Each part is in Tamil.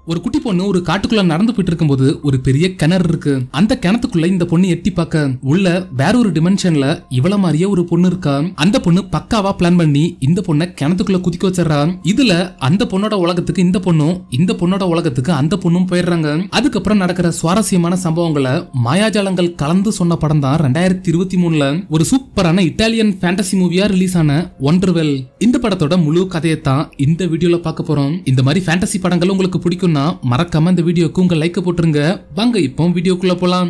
ஒரு குட்டி பொண்ணு ஒரு காட்டுக்குள்ள நடந்து போயிட்டு இருக்கும்போது ஒரு பெரிய கிணறு இருக்கு அந்த கிணத்துக்குள்ள இந்த பொண்ணு எட்டி பார்க்க உள்ள வேற ஒரு டிமென்ஷன்ல இவள மாதிரியே ஒரு பொண்ணு இருக்கா அந்த பொண்ணு பக்காவா பிளான் பண்ணி இந்த பொண்ணை கிணத்துக்குள்ள குதிக்க வச்சிடறா இதுல அந்த பொண்ணோட உலகத்துக்கு இந்த பொண்ணும் இந்த பொண்ணோட உலகத்துக்கு அந்த பொண்ணும் போயிடுறாங்க அதுக்கப்புறம் நடக்கிற சுவாரஸ்யமான சம்பவங்களை மாயாஜாலங்கள் கலந்து சொன்ன படம் தான் ரெண்டாயிரத்தி இருபத்தி மூணுல ஒரு சூப்பரான இட்டாலியன் ஃபேண்டசி மூவியா ரிலீஸ் ஆன ஒன்றர்வெல் இந்த படத்தோட முழு கதையை தான் இந்த வீடியோல பார்க்க போறோம் இந்த மாதிரி ஃபேண்டசி படங்கள் உங்களுக்கு பிடிக்கும்னா மறக்காம இந்த வீடியோக்கு உங்க லைக் போட்டுருங்க வாங்க இப்போ வீடியோக்குள்ள போலாம்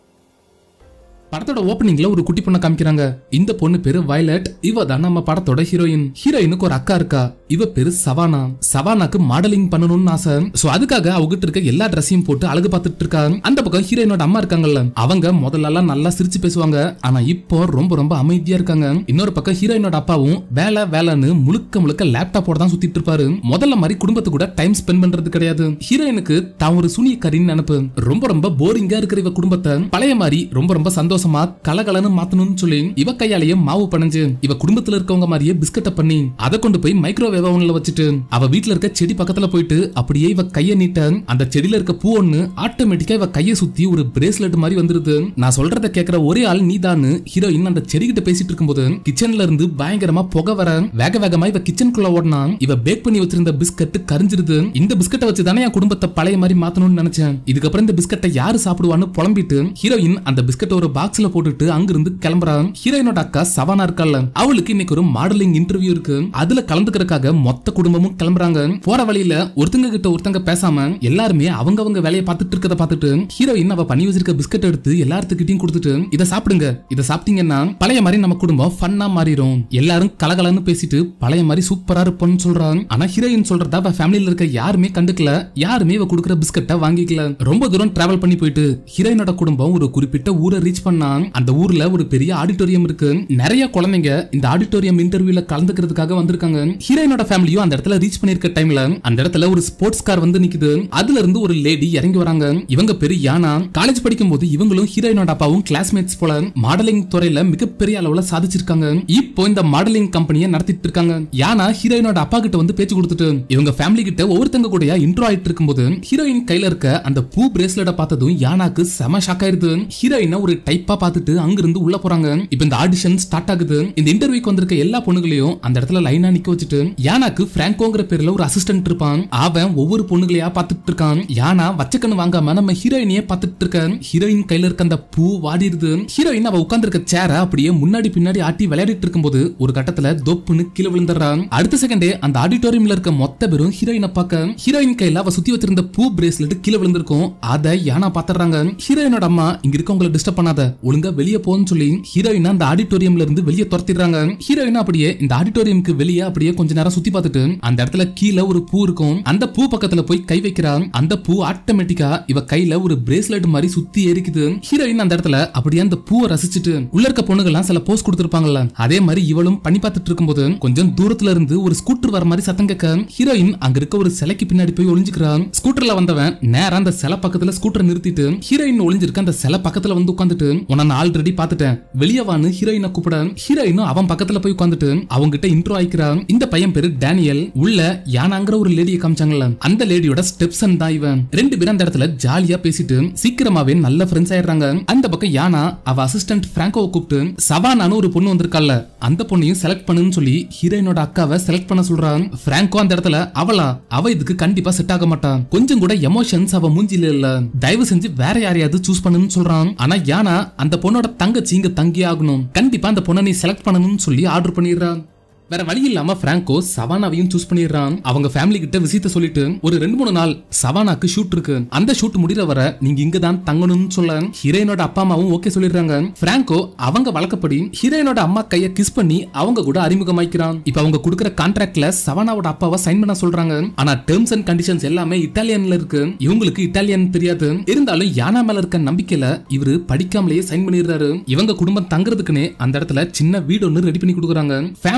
படத்தோட ஓப்பனிங்ல ஒரு குட்டி பொண்ணை காமிக்கிறாங்க இந்த பொண்ணு பேரு வயலட் இவ தான் நம்ம படத்தோட ஹீரோயின் ஹீரோயினுக்கு ஒரு அக்கா இருக்கா இவ பேரு சவானா சவானாக்கு மாடலிங் பண்ணணும்னு ஆசை சோ அதுக்காக அவகிட்ட இருக்க எல்லா ட்ரெஸ்ஸையும் போட்டு அழகு பார்த்துட்டு இருக்கா அந்த பக்கம் ஹீரோயினோட அம்மா இருக்காங்கல்ல அவங்க முதல்ல எல்லாம் நல்லா சிரிச்சு பேசுவாங்க ஆனா இப்போ ரொம்ப ரொம்ப அமைதியா இருக்காங்க இன்னொரு பக்கம் ஹீரோயினோட அப்பாவும் வேலை வேலைன்னு முழுக்க முழுக்க லேப்டாப்போட தான் சுத்திட்டு இருப்பாரு முதல்ல மாதிரி குடும்பத்து கூட டைம் ஸ்பெண்ட் பண்றது கிடையாது ஹீரோயினுக்கு தான் ஒரு சுனியக்காரின்னு நினைப்பு ரொம்ப ரொம்ப போரிங்கா இருக்கிற இவ குடும்பத்தை பழைய மாதிரி ரொம்ப ரொம்ப சந்தோஷமா கலகலன்னு மாத்தணும்னு சொல்லி இவ கையாலேயே மாவு பணைஞ்சு இவ குடும்பத்துல இருக்கவங்க மாதிரியே பிஸ்கட்டை பண்ணி அதை கொண்டு போய் மைக்ரோவேவ் ஓவன்ல வச்சுட்டு அவ வீட்ல இருக்க செடி பக்கத்துல போயிட்டு அப்படியே இவ கைய நீட்ட அந்த செடியில இருக்க பூ ஒண்ணு ஆட்டோமேட்டிக்கா இவ கைய சுத்தி ஒரு பிரேஸ்லெட் மாதிரி வந்துருது நான் சொல்றத கேக்குற ஒரே ஆள் நீதான்னு ஹீரோயின் அந்த செடி கிட்ட பேசிட்டு இருக்கும்போது கிச்சன்ல இருந்து பயங்கரமா புகை வர வேக வேகமா இவ கிச்சனுக்குள்ள ஓடினா இவ பேக் பண்ணி வச்சிருந்த பிஸ்கட் கரிஞ்சிருது இந்த பிஸ்கட்டை வச்சு தானே என் குடும்பத்தை பழைய மாதிரி மாத்தணும்னு நினைச்சேன் இதுக்கப்புறம் இந்த பிஸ்கட்டை யாரு சாப்பிடுவான்னு புலம்பிட்டு ஹீரோயின் அந்த பிஸ்கட்டை ஒரு பாக்ஸ்ல போட்டுட்டு அங்கிருந்து கிளம்புறான் ஹீரோயினோட அக்கா சவானா இருக்கால அவளுக்கு இன்னைக்கு ஒரு மாடலிங் இன்டர்வியூ இருக்கு அதுல கலந்துக்கிறதுக்காக மொத்த குடும்பமும் கிளம்புறாங்க போற வழியில ஒருத்தங்க கிட்ட ஒருத்தங்க பேசாம எல்லாருமே அவங்கவங்க வேலையை பார்த்துட்டு இருக்கத பார்த்துட்டு ஹீரோயின் அவ பண்ணி வச்சிருக்க பிஸ்கட் எடுத்து எல்லாத்துக்கிட்டையும் கொடுத்துட்டு இதை சாப்பிடுங்க இதை சாப்பிட்டீங்கன்னா பழைய மாதிரி நம்ம குடும்பம் ஃபன்னா மாறிடும் எல்லாரும் கலகலன்னு பேசிட்டு பழைய மாதிரி சூப்பரா இருப்போம்னு சொல்றாங்க ஆனா ஹீரோயின் சொல்றதா அவ ஃபேமிலில இருக்க யாருமே கண்டுக்கல யாருமே இவ கொடுக்குற பிஸ்கட்டை வாங்கிக்கல ரொம்ப தூரம் டிராவல் பண்ணி போயிட்டு ஹீரோயினோட குடும்பம் ஒரு குறிப்பிட்ட ஊரை ரீச் பண்ணா அந்த ஊர்ல ஒரு பெரிய ஆடிட்டோரியம் இருக்கு நிறைய குழந்தைங்க இந்த ஆடிட்டோரியம் இன்டர்வியூல கலந்துக்கிறதுக்காக வந்திருக்காங்க ஹீரோயினோட ஃபேமிலியும் அந்த இடத்துல ரீச் பண்ணிருக்க டைம்ல அந்த இடத்துல ஒரு ஸ்போர்ட்ஸ் கார் வந்து நிக்குது அதுல இருந்து ஒரு லேடி இறங்கி வராங்க இவங்க பெரிய யானா காலேஜ் படிக்கும் போது இவங்களும் ஹீரோயினோட அப்பாவும் கிளாஸ்மேட்ஸ் போல மாடலிங் துறையில மிகப்பெரிய அளவுல சாதிச்சிருக்காங்க இப்போ இந்த மாடலிங் கம்பெனியை நடத்திட்டு இருக்காங்க யானா ஹீரோயினோட அப்பா கிட்ட வந்து பேச்சு கொடுத்துட்டு இவங்க ஃபேமிலி கிட்ட ஒவ்வொருத்தங்க கூட இன்ட்ரோ ஆயிட்டு இருக்கும்போது ஹீரோயின் கையில இருக்க அந்த பூ பிரேஸ்லெட்டை பார்த்ததும் யானாக்கு செம ஷாக் ஆயிருது ஹீரோயினை ஒரு டைப்பா பார்த்துட்டு அங்கிருந்து உள்ள போறாங்க இப்போ இந்த ஆடிஷன் ஸ்டார்ட் ஆகுது இந்த இன்டர்வியூக்கு வந்திருக்க எல்லா பொண்ணுகளையும் அந்த இடத்துல லைனா நிக்க வச்சுட்டு யானாக்கு பிராங்கோங்கிற பேர்ல ஒரு அசிஸ்டன்ட் இருப்பான் அவன் ஒவ்வொரு பொண்ணுகளையா பார்த்துட்டு இருக்கான் யானா வச்சக்கண்ணு வாங்காம நம்ம ஹீரோயினையே பார்த்துட்டு இருக்க ஹீரோயின் கையில இருக்க அந்த பூ வாடிடுது ஹீரோயின் அவ உட்கார்ந்து இருக்க சேர அப்படியே முன்னாடி பின்னாடி ஆட்டி விளையாடிட்டு இருக்கும்போது ஒரு கட்டத்துல தொப்புன்னு கீழே விழுந்துடுறான் அடுத்த செகண்டே அந்த ஆடிட்டோரியம்ல இருக்க மொத்த பேரும் ஹீரோயினை பார்க்க ஹீரோயின் கையில அவ சுத்தி வச்சிருந்த பூ பிரேஸ்லெட் கீழே விழுந்திருக்கும் அதை யானா பாத்துறாங்க ஹீரோயினோட அம்மா இங்க இருக்கவங்களை டிஸ்டர்ப் பண்ணாத ஒழுங்கா வெளியே போன்னு சொல்லி ஹீரோயின் அந்த ஆடிட்டோரியம்ல இருந்து வெளியே துரத்திடுறாங்க ஹீரோயின் அப்படியே இந்த ஆடிட்டோரியம்க்கு வெளியே அப்படியே கொஞ்ச நேரம் சுத்தி பார்த்துட்டு அந்த இடத்துல கீழே ஒரு பூ இருக்கும் அந்த பூ பக்கத்துல போய் கை வைக்கிறா அந்த பூ ஆட்டோமேட்டிக்கா இவ கையில ஒரு பிரேஸ்லெட் மாதிரி சுத்தி எரிக்குது ஹீரோயின் அந்த இடத்துல அப்படியே அந்த பூவை ரசிச்சுட்டு உள்ள இருக்க பொண்ணுகள்லாம் சில போஸ் கொடுத்திருப்பாங்கல்ல அதே மாதிரி இவளும் பண்ணி பார்த்துட்டு இருக்கும்போது கொஞ்சம் தூரத்துல இருந்து ஒரு ஸ்கூட்டர் வர மாதிரி சத்தம் கேட்க ஹீரோயின் அங்க இருக்க ஒரு சிலைக்கு பின்னாடி போய் ஒளிஞ்சுக்கிறான் ஸ்கூட்டர்ல வந்தவன் நேரா அந்த சிலை பக்கத்துல ஸ்கூட்டர் நிறுத்திட்டு ஹீரோயின் ஒளிஞ்சிருக்க அந்த சிலை பக்கத்துல வந்து உட்காந்துட்டு உன்னை நான் ஆல்ரெடி பார்த்துட்டேன் வெளியே வான்னு ஹீரோயினை கூப்பிட ஹீரோயினும் அவன் பக்கத்துல போய் உட்காந்துட்டு அவங்க கிட்ட இன்ட்ரோ ஆயிக்கிறான் இந்த பையன் பேரு டேனியல் உள்ள யானாங்கிற ஒரு லேடியை காமிச்சாங்கல்ல அந்த லேடியோட ஸ்டெப்சன் தான் இவன் ரெண்டு பேரும் அந்த இடத்துல ஜாலியா பேசிட்டு சீக்கிரமாவே நல்ல ஃப்ரெண்ட்ஸ் ஆயிடுறாங்க அந்த பக்கம் யானா அவ அசிஸ்டன்ட் பிராங்கோவை கூப்பிட்டு சவானான்னு ஒரு பொண்ணு வந்திருக்கால அந்த பொண்ணையும் செலக்ட் பண்ணுன்னு சொல்லி ஹீரோயினோட அக்காவை செலக்ட் பண்ண சொல்றான் பிராங்கோ அந்த இடத்துல அவளா அவ இதுக்கு கண்டிப்பா செட் ஆக மாட்டான் கொஞ்சம் கூட எமோஷன்ஸ் அவ மூஞ்சில இல்ல தயவு செஞ்சு வேற யாரையாவது சூஸ் பண்ணுன்னு சொல்றான் ஆனா யானா அந்த பொண்ணோட தங்கச்சி இங்க தங்கி ஆகணும் கண்டிப்பா அந்த பொண்ணை நீ செலக்ட் பண்ணணும்னு சொல்லி ஆர்டர் பண்ணிடுறான் வேற வழி இல்லாம பிராங்கோ சவானாவையும் சூஸ் பண்ணிடுறான் அவங்க ஃபேமிலி கிட்ட விஷயத்த சொல்லிட்டு ஒரு ரெண்டு மூணு நாள் சவானாக்கு ஷூட் இருக்கு அந்த ஷூட் முடிகிற வர நீங்க இங்க தான் தங்கணும்னு சொல்ல ஹீரோயினோட அப்பா அம்மாவும் ஓகே சொல்லிடுறாங்க பிராங்கோ அவங்க வழக்கப்படி ஹீரோயினோட அம்மா கைய கிஸ் பண்ணி அவங்க கூட அறிமுகமாக்கிறான் இப்ப அவங்க கொடுக்குற கான்ட்ராக்ட்ல சவானாவோட அப்பாவை சைன் பண்ண சொல்றாங்க ஆனா டேர்ம்ஸ் அண்ட் கண்டிஷன்ஸ் எல்லாமே இட்டாலியன்ல இருக்கு இவங்களுக்கு இட்டாலியன் தெரியாது இருந்தாலும் யானா மேல இருக்க நம்பிக்கையில இவரு படிக்காமலேயே சைன் பண்ணிடுறாரு இவங்க குடும்பம் தங்குறதுக்குன்னே அந்த இடத்துல சின்ன வீடு ஒன்று ரெடி பண்ணி கொடுக்குறாங்க ஃபேமிலியா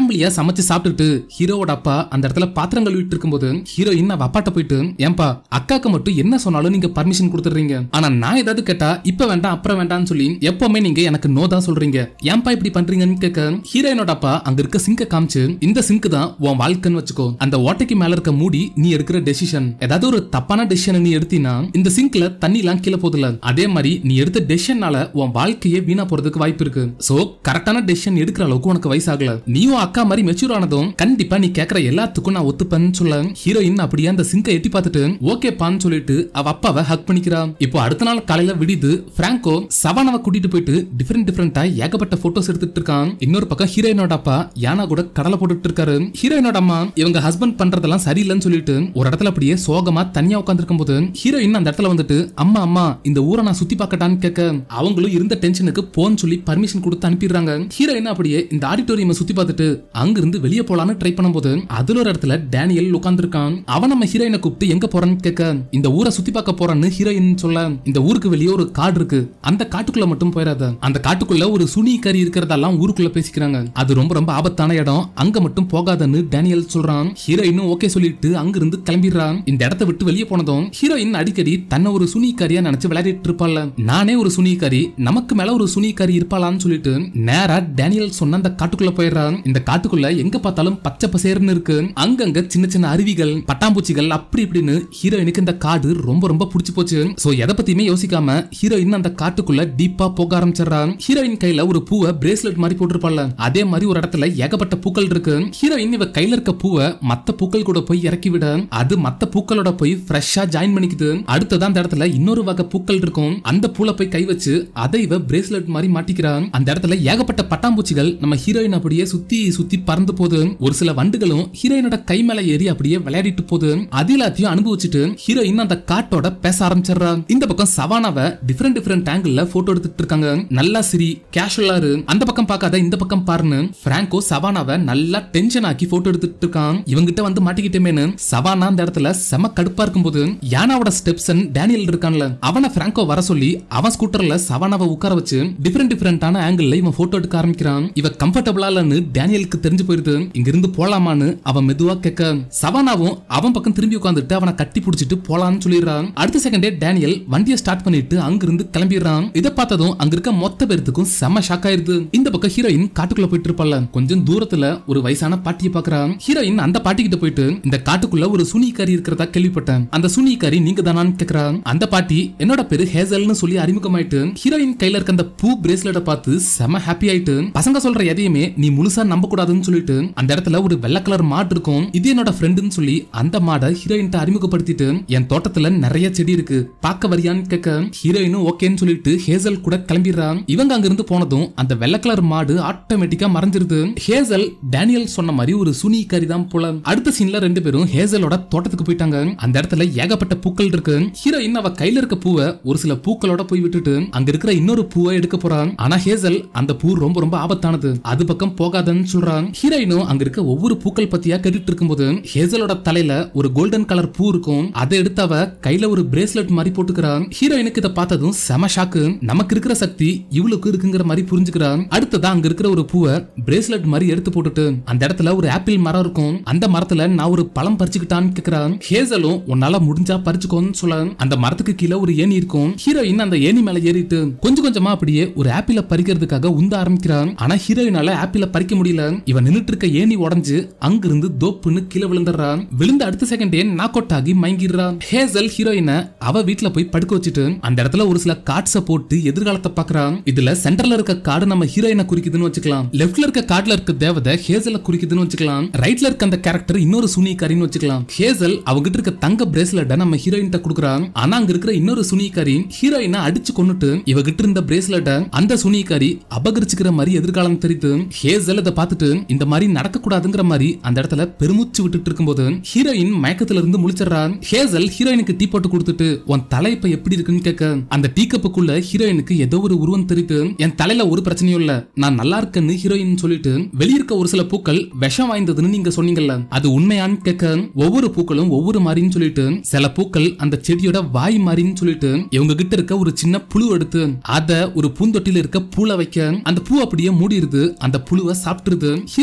சமைச்சு சாப்பிட்டுட்டு ஹீரோவோட அப்பா அந்த இடத்துல பாத்திரம் கழுவிட்டு இருக்கும்போது ஹீரோயின் அவ அப்பாட்ட போயிட்டு ஏன்பா அக்காக்கு மட்டும் என்ன சொன்னாலும் நீங்க பர்மிஷன் கொடுத்துறீங்க ஆனா நான் ஏதாவது கேட்டா இப்ப வேண்டாம் அப்புறம் வேண்டாம்னு சொல்லி எப்பவுமே நீங்க எனக்கு நோ தான் சொல்றீங்க ஏன்பா இப்படி பண்றீங்கன்னு கேட்க ஹீரோயினோட அப்பா அங்க இருக்க சிங்க காமிச்சு இந்த சிங்க் தான் உன் வாழ்க்கைன்னு வச்சுக்கோ அந்த ஓட்டைக்கு மேல இருக்க மூடி நீ எடுக்கிற டெசிஷன் ஏதாவது ஒரு தப்பான டெசிஷன் நீ எடுத்தீனா இந்த சிங்க்ல தண்ணி எல்லாம் கீழே போதில்ல அதே மாதிரி நீ எடுத்த டெசிஷனால உன் வாழ்க்கையே வீணா போறதுக்கு வாய்ப்பு இருக்கு சோ கரெக்டான டெசிஷன் எடுக்கிற அளவுக்கு உனக்கு வயசாகல நீயும் அக்கா மாதிரி மெச்சூர் ஆனதும் கண்டிப்பா நீ கேக்குற எல்லாத்துக்கும் நான் ஒத்துப்பேன்னு சொல்ல ஹீரோயின் அப்படியே அந்த சிங்கை எட்டி பார்த்துட்டு ஓகேப்பான்னு சொல்லிட்டு அவ அப்பாவை ஹக் பண்ணிக்கிறா இப்போ அடுத்த நாள் காலையில விடிது பிராங்கோ சவானாவை கூட்டிட்டு போயிட்டு டிஃபரெண்ட் டிஃபரெண்டா ஏகப்பட்ட போட்டோஸ் எடுத்துட்டு இருக்கான் இன்னொரு பக்கம் ஹீரோயினோட அப்பா யானா கூட கடலை போட்டுட்டு இருக்காரு ஹீரோயினோட அம்மா இவங்க ஹஸ்பண்ட் பண்றதெல்லாம் சரியில்லைன்னு சொல்லிட்டு ஒரு இடத்துல அப்படியே சோகமா தனியா உட்காந்துருக்கும் போது ஹீரோயின் அந்த இடத்துல வந்துட்டு அம்மா அம்மா இந்த ஊரை நான் சுத்தி பார்க்கட்டான்னு கேட்க அவங்களும் இருந்த டென்ஷனுக்கு போன்னு சொல்லி பர்மிஷன் கொடுத்து அனுப்பிடுறாங்க ஹீரோயின் அப்படியே இந்த ஆடிட்டோரியம் சுத்தி பார்த்துட்டு அங்க இருந்து வெளியே போலான்னு ட்ரை பண்ணும்போது அதுல ஒரு இடத்துல டேனியல் உட்கார்ந்திருக்கான் அவன் நம்ம ஹீரோயினை கூப்பிட்டு எங்க போறான்னு கேட்க இந்த ஊரை சுத்தி பார்க்க போறான்னு ஹீரோயின் சொல்ல இந்த ஊருக்கு வெளியே ஒரு காடு இருக்கு அந்த காட்டுக்குள்ள மட்டும் போயிடாத அந்த காட்டுக்குள்ள ஒரு சுனி கறி இருக்கிறதெல்லாம் ஊருக்குள்ள பேசிக்கிறாங்க அது ரொம்ப ரொம்ப ஆபத்தான இடம் அங்க மட்டும் போகாதன்னு டேனியல் சொல்றான் ஹீரோயினும் ஓகே சொல்லிட்டு அங்க இருந்து கிளம்பிடுறான் இந்த இடத்த விட்டு வெளியே போனதும் ஹீரோயின் அடிக்கடி தன்னை ஒரு சுனிக்காரியா நினைச்சு விளையாடிட்டு இருப்பாள் நானே ஒரு சுனிக்காரி நமக்கு மேல ஒரு சுனிக்காரி இருப்பாளான்னு சொல்லிட்டு நேரா டேனியல் சொன்ன அந்த காட்டுக்குள்ள போயிடுறான் இந்த காட்டுக்குள்ள எங்க பார்த்தாலும் பச்சை பசேர்னு இருக்கு அங்கங்க சின்ன சின்ன அருவிகள் பட்டாம்பூச்சிகள் அப்படி இப்படின்னு ஹீரோயினுக்கு இந்த காடு ரொம்ப ரொம்ப பிடிச்சு போச்சு சோ எதை பத்தியுமே யோசிக்காம ஹீரோயின் அந்த காட்டுக்குள்ள டீப்பா போக ஆரம்பிச்சிடறான் ஹீரோயின் கையில ஒரு பூவை பிரேஸ்லெட் மாதிரி போட்டிருப்பாள் அதே மாதிரி ஒரு இடத்துல ஏகப்பட்ட பூக்கள் இருக்கு ஹீரோயின் இவ கையில இருக்க பூவை மத்த பூக்கள் கூட போய் இறக்கி விட அது மத்த பூக்களோட போய் ஃப்ரெஷ்ஷா ஜாயின் பண்ணிக்குது அடுத்ததான் அந்த இடத்துல இன்னொரு வகை பூக்கள் இருக்கும் அந்த பூல போய் கை வச்சு அதை இவ பிரேஸ்லெட் மாதிரி மாட்டிக்கிறான் அந்த இடத்துல ஏகப்பட்ட பட்டாம்பூச்சிகள் நம்ம ஹீரோயின் அப்படியே சுத்தி சுத்தி பறந்து போகுது ஒரு சில வண்டுகளும் ஹீரோயினோட கை மேல ஏறி அப்படியே விளையாடிட்டு போகுது அது எல்லாத்தையும் அனுபவிச்சுட்டு ஹீரோயின் அந்த காட்டோட பேச ஆரம்பிச்சிடுறா இந்த பக்கம் சவானாவை டிஃப்ரெண்ட் டிஃப்ரெண்ட் ஆங்கிள் போட்டோ எடுத்துட்டு இருக்காங்க நல்லா சிரி கேஷுவலா இரு அந்த பக்கம் பார்க்காத இந்த பக்கம் பாருன்னு பிராங்கோ சவானாவை நல்லா டென்ஷன் ஆக்கி போட்டோ எடுத்துட்டு இருக்கான் இவங்கிட்ட வந்து மாட்டிக்கிட்டேமேனு சவானா அந்த இடத்துல செம கடுப்பா இருக்கும்போது யானாவோட ஸ்டெப்சன் டேனியல் இருக்கான்ல அவனை பிராங்கோ வர சொல்லி அவன் ஸ்கூட்டர்ல சவானாவை உட்கார வச்சு டிஃப்ரெண்ட் டிஃப்ரெண்டான ஆங்கிள் இவன் போட்டோ எடுக்க ஆரம்பிக்கிறான் இவன் கம்ஃபர்டபுளா இல்லன்னு டேனியலுக்கு தெரிஞ்சு போயிருது இங்க இருந்து போலாமான்னு அவன் மெதுவா கேட்க சவானாவும் அவன் பக்கம் திரும்பி உட்காந்துட்டு அவனை கட்டி பிடிச்சிட்டு போலான்னு சொல்லிடுறான் அடுத்த செகண்டே டேனியல் வண்டியை ஸ்டார்ட் பண்ணிட்டு அங்கிருந்து கிளம்பிடுறான் இதை பார்த்ததும் அங்க இருக்க மொத்த பேர்த்துக்கும் செம ஷாக் ஆயிருது இந்த பக்கம் ஹீரோயின் காட்டுக்குள்ள போயிட்டு இருப்பாள் கொஞ்சம் தூரத்துல ஒரு வயசான பாட்டியை பாக்குறான் ஹீரோயின் அந்த பாட்டி கிட்ட போயிட்டு இந்த காட்டுக்குள்ள ஒரு சுனிக்காரி இருக்கிறதா கேள்விப்பட்டேன் அந்த சுனிக்காரி நீங்க தானான்னு கேக்குறான் அந்த பாட்டி என்னோட பேரு ஹேசல்னு சொல்லி அறிமுகமாயிட்டு ஹீரோயின் கையில இருக்க அந்த பூ பிரேஸ்லெட்டை பார்த்து செம ஹாப்பி ஆயிட்டு பசங்க சொல்ற எதையுமே நீ முழுசா நம்ப கூடாதுன்னு சொல்லிட்டு அந்த இடத்துல ஒரு வெள்ளை கலர் மாடு இருக்கும் இது என்னோட ஃப்ரெண்டுன்னு சொல்லி அந்த மாடை ஹீரோயின்ட்ட அறிமுகப்படுத்திட்டு என் தோட்டத்துல நிறைய செடி இருக்கு பார்க்க வரியான்னு கேட்க ஹீரோயினும் ஓகேன்னு சொல்லிட்டு ஹேசல் கூட கிளம்பிடுறான் இவங்க அங்க இருந்து போனதும் அந்த வெள்ளை கலர் மாடு ஆட்டோமேட்டிக்கா மறைஞ்சிருது ஹேசல் டேனியல் சொன்ன மாதிரி ஒரு சுனி கறி தான் போல அடுத்த சீன்ல ரெண்டு பேரும் ஹேசலோட தோட்டத்துக்கு போயிட்டாங்க அந்த இடத்துல ஏகப்பட்ட பூக்கள் இருக்கு ஹீரோயின் அவ கையில இருக்க பூவை ஒரு சில பூக்களோட போய் விட்டுட்டு அங்க இருக்கிற இன்னொரு பூவை எடுக்க போறான் ஆனா ஹேசல் அந்த பூ ரொம்ப ரொம்ப ஆபத்தானது அது பக்கம் போகாதன்னு சொல்றான் ஹீரோயினும் அங்க இருக்க ஒவ்வொரு பூக்கள் பத்தியா கேட்டுட்டு இருக்கும்போது ஹேசலோட தலையில ஒரு கோல்டன் கலர் பூ இருக்கும் அதை எடுத்து அவ கையில ஒரு பிரேஸ்லெட் மாதிரி போட்டுக்கிறான் ஹீரோயினுக்கு இதை பார்த்ததும் செம ஷாக்கு நமக்கு இருக்கிற சக்தி இவளுக்கு இருக்குங்கிற மாதிரி புரிஞ்சுக்கிறான் அடுத்ததா அங்க இருக்கிற ஒரு பூவை பிரேஸ்லெட் மாதிரி எடுத்து போட்டுட்டு அந்த இடத்துல ஒரு ஆப்பிள் மரம் இருக்கும் அந்த மரத்துல நான் ஒரு பழம் பறிச்சுக்கிட்டான்னு கேக்குறான் ஹேசலும் உன்னால முடிஞ்சா பறிச்சுக்கோன்னு சொல்ல அந்த மரத்துக்கு கீழே ஒரு ஏணி இருக்கும் ஹீரோயின் அந்த ஏணி மேல ஏறிட்டு கொஞ்சம் கொஞ்சமா அப்படியே ஒரு ஆப்பிள பறிக்கிறதுக்காக உந்த ஆரம்பிக்கிறான் ஆனா ஹீரோயினால ஆப்பிள பறிக்க முடியல இவன் நின்னுட்டு இருக்க ஏணி உடைஞ்சு அங்கிருந்து தோப்புன்னு கீழே விழுந்துடுறான் விழுந்த அடுத்த செகண்டே நாக் அவுட் ஆகி மயங்கிடுறான் ஹேசல் ஹீரோயினை அவ வீட்ல போய் படுக்க வச்சுட்டு அந்த இடத்துல ஒரு சில கார்ட்ஸ போட்டு எதிர்காலத்தை பாக்குறான் இதுல சென்டர்ல இருக்க கார்டு நம்ம ஹீரோயினை குறிக்குதுன்னு வச்சுக்கலாம் லெஃப்ட்ல இருக்க கார்டுல இருக்க தேவதை ஹேசல குறிக்குதுன்னு வச்சுக்கலாம் ரைட்ல இருக்க அந்த கேரக்டர் இன்னொரு சுனிகாரின்னு வச்சுக்கலாம் ஹேசல் அவகிட்ட இருக்க தங்க பிரேஸ்லெட்டை நம்ம ஹீரோயின்ட்ட கொடுக்குறான் ஆனா அங்க இருக்கிற இன்னொரு சுனிகாரி ஹீரோயினை அடிச்சு கொன்னுட்டு இவகிட்ட இருந்த பிரேஸ்லெட்டை அந்த சுனிகாரி அபகரிச்சுக்கிற மாதிரி எதிர்காலம் தெரியுது ஹேசல் இதை பார்த்துட்டு இந்த மாதிரி நடக்க கூடாதுங்கிற மாதிரி அந்த இடத்துல பெருமூச்சு விட்டுட்டு இருக்கும்போது ஹீரோயின் மயக்கத்துல இருந்து முழிச்சிடுறான் ஹேசல் ஹீரோயினுக்கு டீ போட்டு கொடுத்துட்டு உன் தலை இப்ப எப்படி இருக்குன்னு கேட்க அந்த டீ கப்புக்குள்ள ஹீரோயினுக்கு ஏதோ ஒரு உருவம் தெரியுது என் தலையில ஒரு பிரச்சனையும் இல்ல நான் நல்லா இருக்கேன்னு ஹீரோயின் சொல்லிட்டு வெளியிருக்க ஒரு சில பூக்கள் விஷம் வாய்ந்ததுன்னு நீங்க சொன்னீங்கல்ல அது உண்மையான்னு கேட்க ஒவ்வொரு பூக்களும் ஒவ்வொரு மாதிரின்னு சொல்லிட்டு சில பூக்கள் அந்த செடியோட வாய் மாதிரின்னு சொல்லிட்டு இவங்க கிட்ட இருக்க ஒரு சின்ன புழு எடுத்து அத ஒரு பூந்தொட்டில இருக்க பூல வைக்க அந்த பூ அப்படியே மூடிடுது அந்த புழுவை சாப்பிட்டுருது ஹீரோ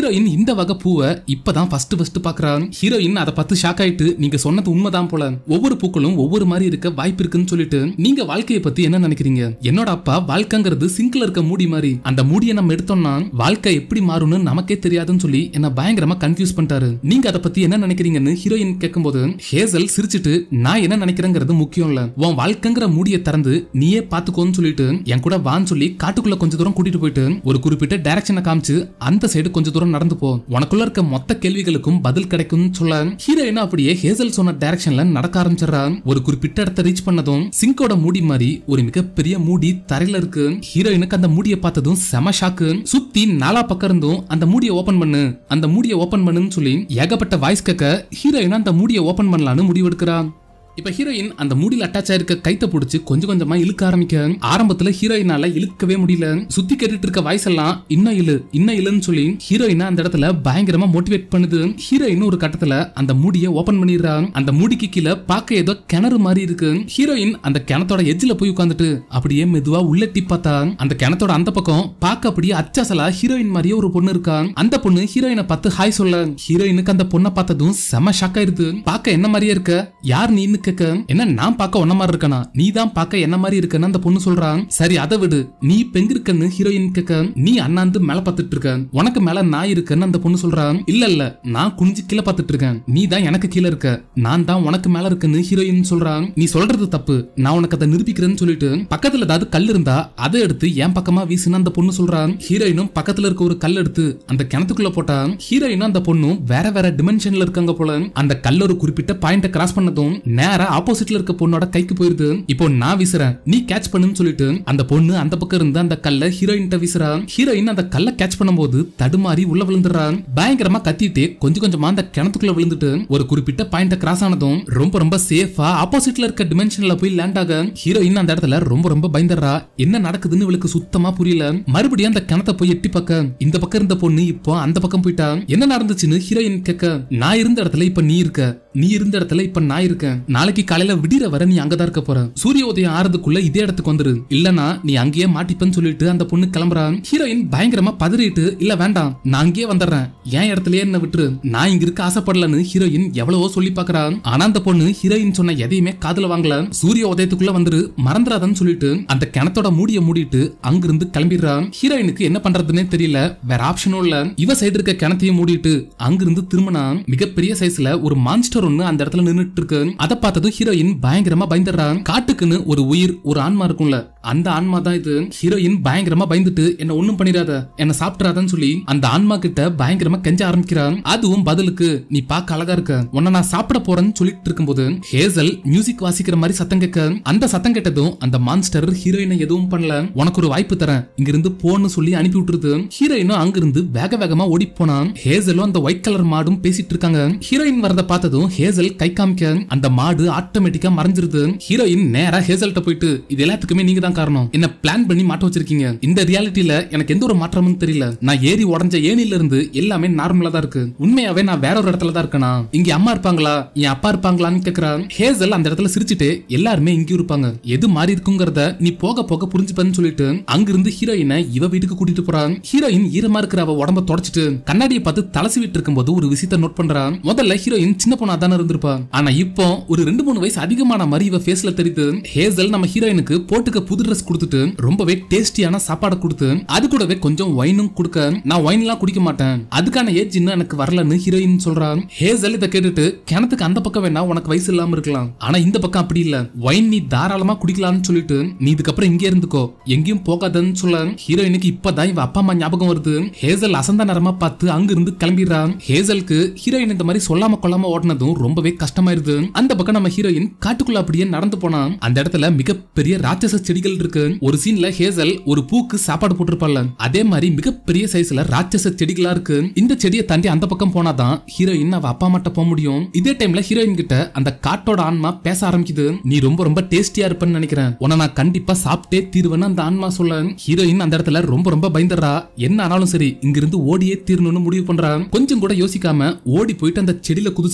ஹீரோயின் இந்த வகை பூவை இப்பதான் ஃபர்ஸ்ட் ஃபர்ஸ்ட் பாக்குறான் ஹீரோயின் அதை பார்த்து ஷாக் ஆயிட்டு நீங்க சொன்னது உண்மைதான் போல ஒவ்வொரு பூக்களும் ஒவ்வொரு மாதிரி இருக்க வாய்ப்பு இருக்குன்னு சொல்லிட்டு நீங்க வாழ்க்கையை பத்தி என்ன நினைக்கிறீங்க என்னோட அப்பா வாழ்க்கைங்கிறது சிங்க்ல இருக்க மூடி மாதிரி அந்த மூடியை நம்ம எடுத்தோம்னா வாழ்க்கை எப்படி மாறும்னு நமக்கே தெரியாதுன்னு சொல்லி என்ன பயங்கரமா கன்ஃபியூஸ் பண்ணிட்டாரு நீங்க அதை பத்தி என்ன நினைக்கிறீங்கன்னு ஹீரோயின் கேட்கும்போது ஹேசல் சிரிச்சிட்டு நான் என்ன நினைக்கிறேங்கிறது முக்கியம் இல்ல உன் வாழ்க்கைங்கிற மூடியை திறந்து நீயே பாத்துக்கோன்னு சொல்லிட்டு என் கூட வான்னு சொல்லி காட்டுக்குள்ள கொஞ்ச தூரம் கூட்டிட்டு போயிட்டு ஒரு குறிப்பிட்ட டைரக்ஷனை காமிச்சு அந்த சைடு கொஞ்ச தூரம் நடந்து போ உனக்குள்ள இருக்க மொத்த கேள்விகளுக்கும் பதில் கிடைக்கும்னு சொல்ல ஹீரோயின் அப்படியே ஹேசல் சொன்ன டைரக்ஷன்ல நடக்க ஆரம்பிச்சிடறா ஒரு குறிப்பிட்ட இடத்த ரீச் பண்ணதும் சிங்கோட மூடி மாதிரி ஒரு மிகப்பெரிய மூடி தரையில இருக்கு ஹீரோயினுக்கு அந்த மூடியை பார்த்ததும் செம ஷாக்கு சுத்தி நாலா பக்கம் இருந்தும் அந்த மூடியை ஓபன் பண்ணு அந்த மூடியை ஓபன் பண்ணுன்னு சொல்லி ஏகப்பட்ட வாய்ஸ் கேட்க ஹீரோயின் அந்த மூடியை ஓபன் பண்ணலான்னு முடிவெடுக்கிறா இப்ப ஹீரோயின் அந்த மூடியில் அட்டாச் ஆயிருக்க கைத்த பிடிச்சு கொஞ்சம் கொஞ்சமா இழுக்க ஆரம்பிக்க ஆரம்பத்துல ஹீரோயினால இழுக்கவே முடியல சுத்தி கேட்டுட்டு இருக்க வாய்ஸ் எல்லாம் இன்னும் இழு இன்னும் இழுன்னு சொல்லி ஹீரோயினை அந்த இடத்துல பயங்கரமா மோட்டிவேட் பண்ணுது ஹீரோயின் ஒரு கட்டத்துல அந்த மூடியை ஓபன் பண்ணிடுறா அந்த மூடிக்கு கீழே பார்க்க ஏதோ கிணறு மாதிரி இருக்கு ஹீரோயின் அந்த கிணத்தோட எஜ்ஜில் போய் உட்காந்துட்டு அப்படியே மெதுவா உள்ள எட்டி பார்த்தா அந்த கிணத்தோட அந்த பக்கம் பார்க்க அப்படியே அச்சாசலா ஹீரோயின் மாதிரியே ஒரு பொண்ணு இருக்கா அந்த பொண்ணு ஹீரோயினை பார்த்து ஹாய் சொல்ல ஹீரோயினுக்கு அந்த பொண்ணை பார்த்ததும் செம ஷாக் ஆயிருது பார்க்க என்ன மாதிரியே இருக்க யார் நீன்னு கேட்க என்ன நான் பார்க்க ஒன்ன மாதிரி இருக்கனா நீ தான் பார்க்க என்ன மாதிரி இருக்கன்னு அந்த பொண்ணு சொல்றான் சரி அதை விடு நீ இப்ப எங்க இருக்கன்னு ஹீரோயின் கேட்க நீ அண்ணாந்து மேல பார்த்துட்டு இருக்க உனக்கு மேல நான் இருக்கேன்னு அந்த பொண்ணு சொல்றான் இல்ல இல்ல நான் குனிஞ்சு கீழே பார்த்துட்டு இருக்கேன் நீ தான் எனக்கு கீழே இருக்க நான் தான் உனக்கு மேல இருக்கேன்னு ஹீரோயின் சொல்றான் நீ சொல்றது தப்பு நான் உனக்கு அதை நிரூபிக்கிறேன்னு சொல்லிட்டு பக்கத்துல ஏதாவது கல் இருந்தா அதை எடுத்து என் பக்கமா வீசுன்னு அந்த பொண்ணு சொல்றான் ஹீரோயினும் பக்கத்துல இருக்க ஒரு கல் எடுத்து அந்த கிணத்துக்குள்ள போட்டா ஹீரோயினும் அந்த பொண்ணும் வேற வேற டிமென்ஷன்ல இருக்காங்க போல அந்த கல் ஒரு குறிப்பிட்ட பாயிண்ட கிராஸ் பண்ணதும் நேரா ஆப்போசிட்ல இருக்க பொண்ணோட கைக்கு போயிருது இப்போ நான் வீசுறேன் நீ கேட்ச் பண்ணுன்னு சொல்லிட்டு அந்த பொண்ணு அந்த பக்கம் இருந்து அந்த கல்ல ஹீரோயின் வீசுறா ஹீரோயின் அந்த கல்ல கேட்ச் பண்ணும்போது தடுமாறி உள்ள விழுந்துடுறா பயங்கரமா கத்திட்டு கொஞ்சம் கொஞ்சமா அந்த கிணத்துக்குள்ள விழுந்துட்டு ஒரு குறிப்பிட்ட பாயிண்ட கிராஸ் ஆனதும் ரொம்ப ரொம்ப சேஃபா ஆப்போசிட்ல இருக்க டிமென்ஷன்ல போய் லேண்ட் ஆக ஹீரோயின் அந்த இடத்துல ரொம்ப ரொம்ப பயந்துடுறா என்ன நடக்குதுன்னு இவளுக்கு சுத்தமா புரியல மறுபடியும் அந்த கிணத்தை போய் எட்டி பார்க்க இந்த பக்கம் இருந்த பொண்ணு இப்போ அந்த பக்கம் போயிட்டா என்ன நடந்துச்சுன்னு ஹீரோயின் கேட்க நான் இருந்த இடத்துல இப்ப நீ இருக்க நீ இருந்த இடத்துல இப்ப நான் இருக்கேன் நாளைக்கு காலையில விடிற வர நீ அங்கதான் இருக்க போற சூரிய உதயம் ஆறதுக்குள்ள இதே இடத்துக்கு வந்துரு இல்லனா நீ அங்கேயே மாட்டிப்பன்னு சொல்லிட்டு அந்த பொண்ணு கிளம்புறா ஹீரோயின் பயங்கரமா பதறிட்டு இல்ல வேண்டாம் நான் அங்கேயே வந்துடுறேன் என் இடத்துலயே என்ன விட்டுரு நான் இங்க இருக்க ஆசைப்படலன்னு ஹீரோயின் எவ்வளவோ சொல்லி பாக்குறா ஆனா அந்த பொண்ணு ஹீரோயின் சொன்ன எதையுமே காதுல வாங்கல சூரிய உதயத்துக்குள்ள வந்துரு மறந்துடாதன்னு சொல்லிட்டு அந்த கிணத்தோட மூடிய மூடிட்டு அங்கிருந்து கிளம்பிடுறா ஹீரோயினுக்கு என்ன பண்றதுன்னே தெரியல வேற ஆப்ஷனும் இல்ல இவ சைடு இருக்க கிணத்தையும் மூடிட்டு அங்கிருந்து திரும்பினா மிகப்பெரிய சைஸ்ல ஒரு மான்ஸ்டர் ஒண்ணு அந்த இடத்துல நின்னுட்டு இருக்கு அதை பார்த்ததும் ஹீரோயின் பயங்கரமா பயந்துடுறா காட்டுக்குன்னு ஒரு உயிர் ஒரு ஆன்மா இருக்கும்ல அந்த ஆன்மா தான் இது ஹீரோயின் பயங்கரமா பயந்துட்டு என்ன ஒண்ணும் பண்ணிடாத என்ன சாப்பிட்றாதன்னு சொல்லி அந்த ஆன்மா கிட்ட பயங்கரமா கெஞ்ச ஆரம்பிக்கிறான் அதுவும் பதிலுக்கு நீ பார்க்க அழகா இருக்க உன்னை நான் சாப்பிட போறேன்னு சொல்லிட்டு இருக்கும்போது ஹேசல் மியூசிக் வாசிக்கிற மாதிரி சத்தம் கேட்க அந்த சத்தம் கேட்டதும் அந்த மான்ஸ்டர் ஹீரோயினை எதுவும் பண்ணல உனக்கு ஒரு வாய்ப்பு தரேன் இங்கிருந்து போன்னு சொல்லி அனுப்பி விட்டுருது ஹீரோயினும் அங்கிருந்து வேக வேகமா ஓடி போனான் ஹேசலும் அந்த ஒயிட் கலர் மாடும் பேசிட்டு இருக்காங்க ஹீரோயின் வரத பார்த்ததும் ஹேசல் கை காமிக்க அந்த மாடு ஆட்டோமேட்டிக்கா மறைஞ்சிருது ஹீரோயின் நேரா ஹேசல்ட்ட போயிட்டு இது எல்லாத்துக்குமே நீங்க தான் காரணம் என்ன பிளான் பண்ணி மாட்ட வச்சிருக்கீங்க இந்த ரியாலிட்டியில எனக்கு எந்த ஒரு மாற்றமும் தெரியல நான் ஏறி உடஞ்ச ஏனில இருந்து எல்லாமே நார்மலா தான் இருக்கு உண்மையாவே நான் வேற ஒரு இடத்துல தான் இருக்கேனா இங்க அம்மா இருப்பாங்களா என் அப்பா இருப்பாங்களான்னு கேக்குறான் ஹேசல் அந்த இடத்துல சிரிச்சுட்டு எல்லாருமே இங்கேயும் இருப்பாங்க எது மாறி இருக்குங்கிறத நீ போக போக புரிஞ்சுப்பேன்னு சொல்லிட்டு அங்கிருந்து ஹீரோயினை இவ வீட்டுக்கு கூட்டிட்டு போறான் ஹீரோயின் ஈரமா இருக்கிற அவ உடம்ப தொடச்சிட்டு கண்ணாடியை பார்த்து தலசிவிட்டு இருக்கும்போது ஒரு விஷயத்த நோட் பண்றான் முதல்ல ஹீரோயின் சின்ன பொண்ணா தானே இருந்திருப்பா ஆனா இப்போ ஒரு ரெண்டு மூணு வயசு அதிகமான மாதிரி இவ ஃபேஸ்ல தெரியுது ஹேசல் நம்ம ஹீரோயினுக்கு போட்டுக்க புது ட்ரெஸ் கொடுத்துட்டு ரொம்பவே டேஸ்டியான சாப்பாடு கொடுத்து அது கூடவே கொஞ்சம் ஒயினும் கொடுக்க நான் ஒயின் எல்லாம் குடிக்க மாட்டேன் அதுக்கான ஏஜ் இன்னும் எனக்கு வரலன்னு ஹீரோயின் சொல்றான் ஹேசல் இதை கேட்டுட்டு கிணத்துக்கு அந்த பக்கம் வேணா உனக்கு வயசு இல்லாம இருக்கலாம் ஆனா இந்த பக்கம் அப்படி இல்ல ஒயின் நீ தாராளமா குடிக்கலாம்னு சொல்லிட்டு நீ இதுக்கப்புறம் இங்கே இருந்துக்கோ எங்கேயும் போகாதன்னு சொல்ல ஹீரோயினுக்கு இப்பதான் இவ அப்பா அம்மா ஞாபகம் வருது ஹேசல் அசந்த நேரமா பார்த்து அங்க இருந்து கிளம்பிடுறான் ஹேசலுக்கு ஹீரோயின் இந்த மாதிரி சொல்லாம கொள்ளாம ஓடினதும் ரொம்பவே கஷ்டமாயிருது அந்த பக்கம் நம்ம ஹீரோயின் காட்டுக்குள்ள அப்படியே நடந்து போனா அந்த இடத்துல மிகப்பெரிய ராட்சச செடிகள் இருக்கு ஒரு சீன்ல ஹேசல் ஒரு பூக்கு சாப்பாடு போட்டிருப்பாள்ல அதே மாதிரி மிகப்பெரிய சைஸ்ல ராட்சச செடிகளா இருக்கு இந்த செடியை தாண்டி அந்த பக்கம் போனாதான் ஹீரோயின் அவ அப்பா அம்மாட்ட போக முடியும் இதே டைம்ல ஹீரோயின் கிட்ட அந்த காட்டோட ஆன்மா பேச ஆரம்பிக்குது நீ ரொம்ப ரொம்ப டேஸ்டியா இருப்பேன்னு நினைக்கிறேன் உன்னை நான் கண்டிப்பா சாப்பிட்டே தீருவேன்னு அந்த ஆன்மா சொல்ல ஹீரோயின் அந்த இடத்துல ரொம்ப ரொம்ப பயந்துடுறா என்ன ஆனாலும் சரி இங்கிருந்து ஓடியே தீரணும்னு முடிவு பண்றா கொஞ்சம் கூட யோசிக்காம ஓடி போயிட்டு அந்த செடியில குதிச்சிடுறான்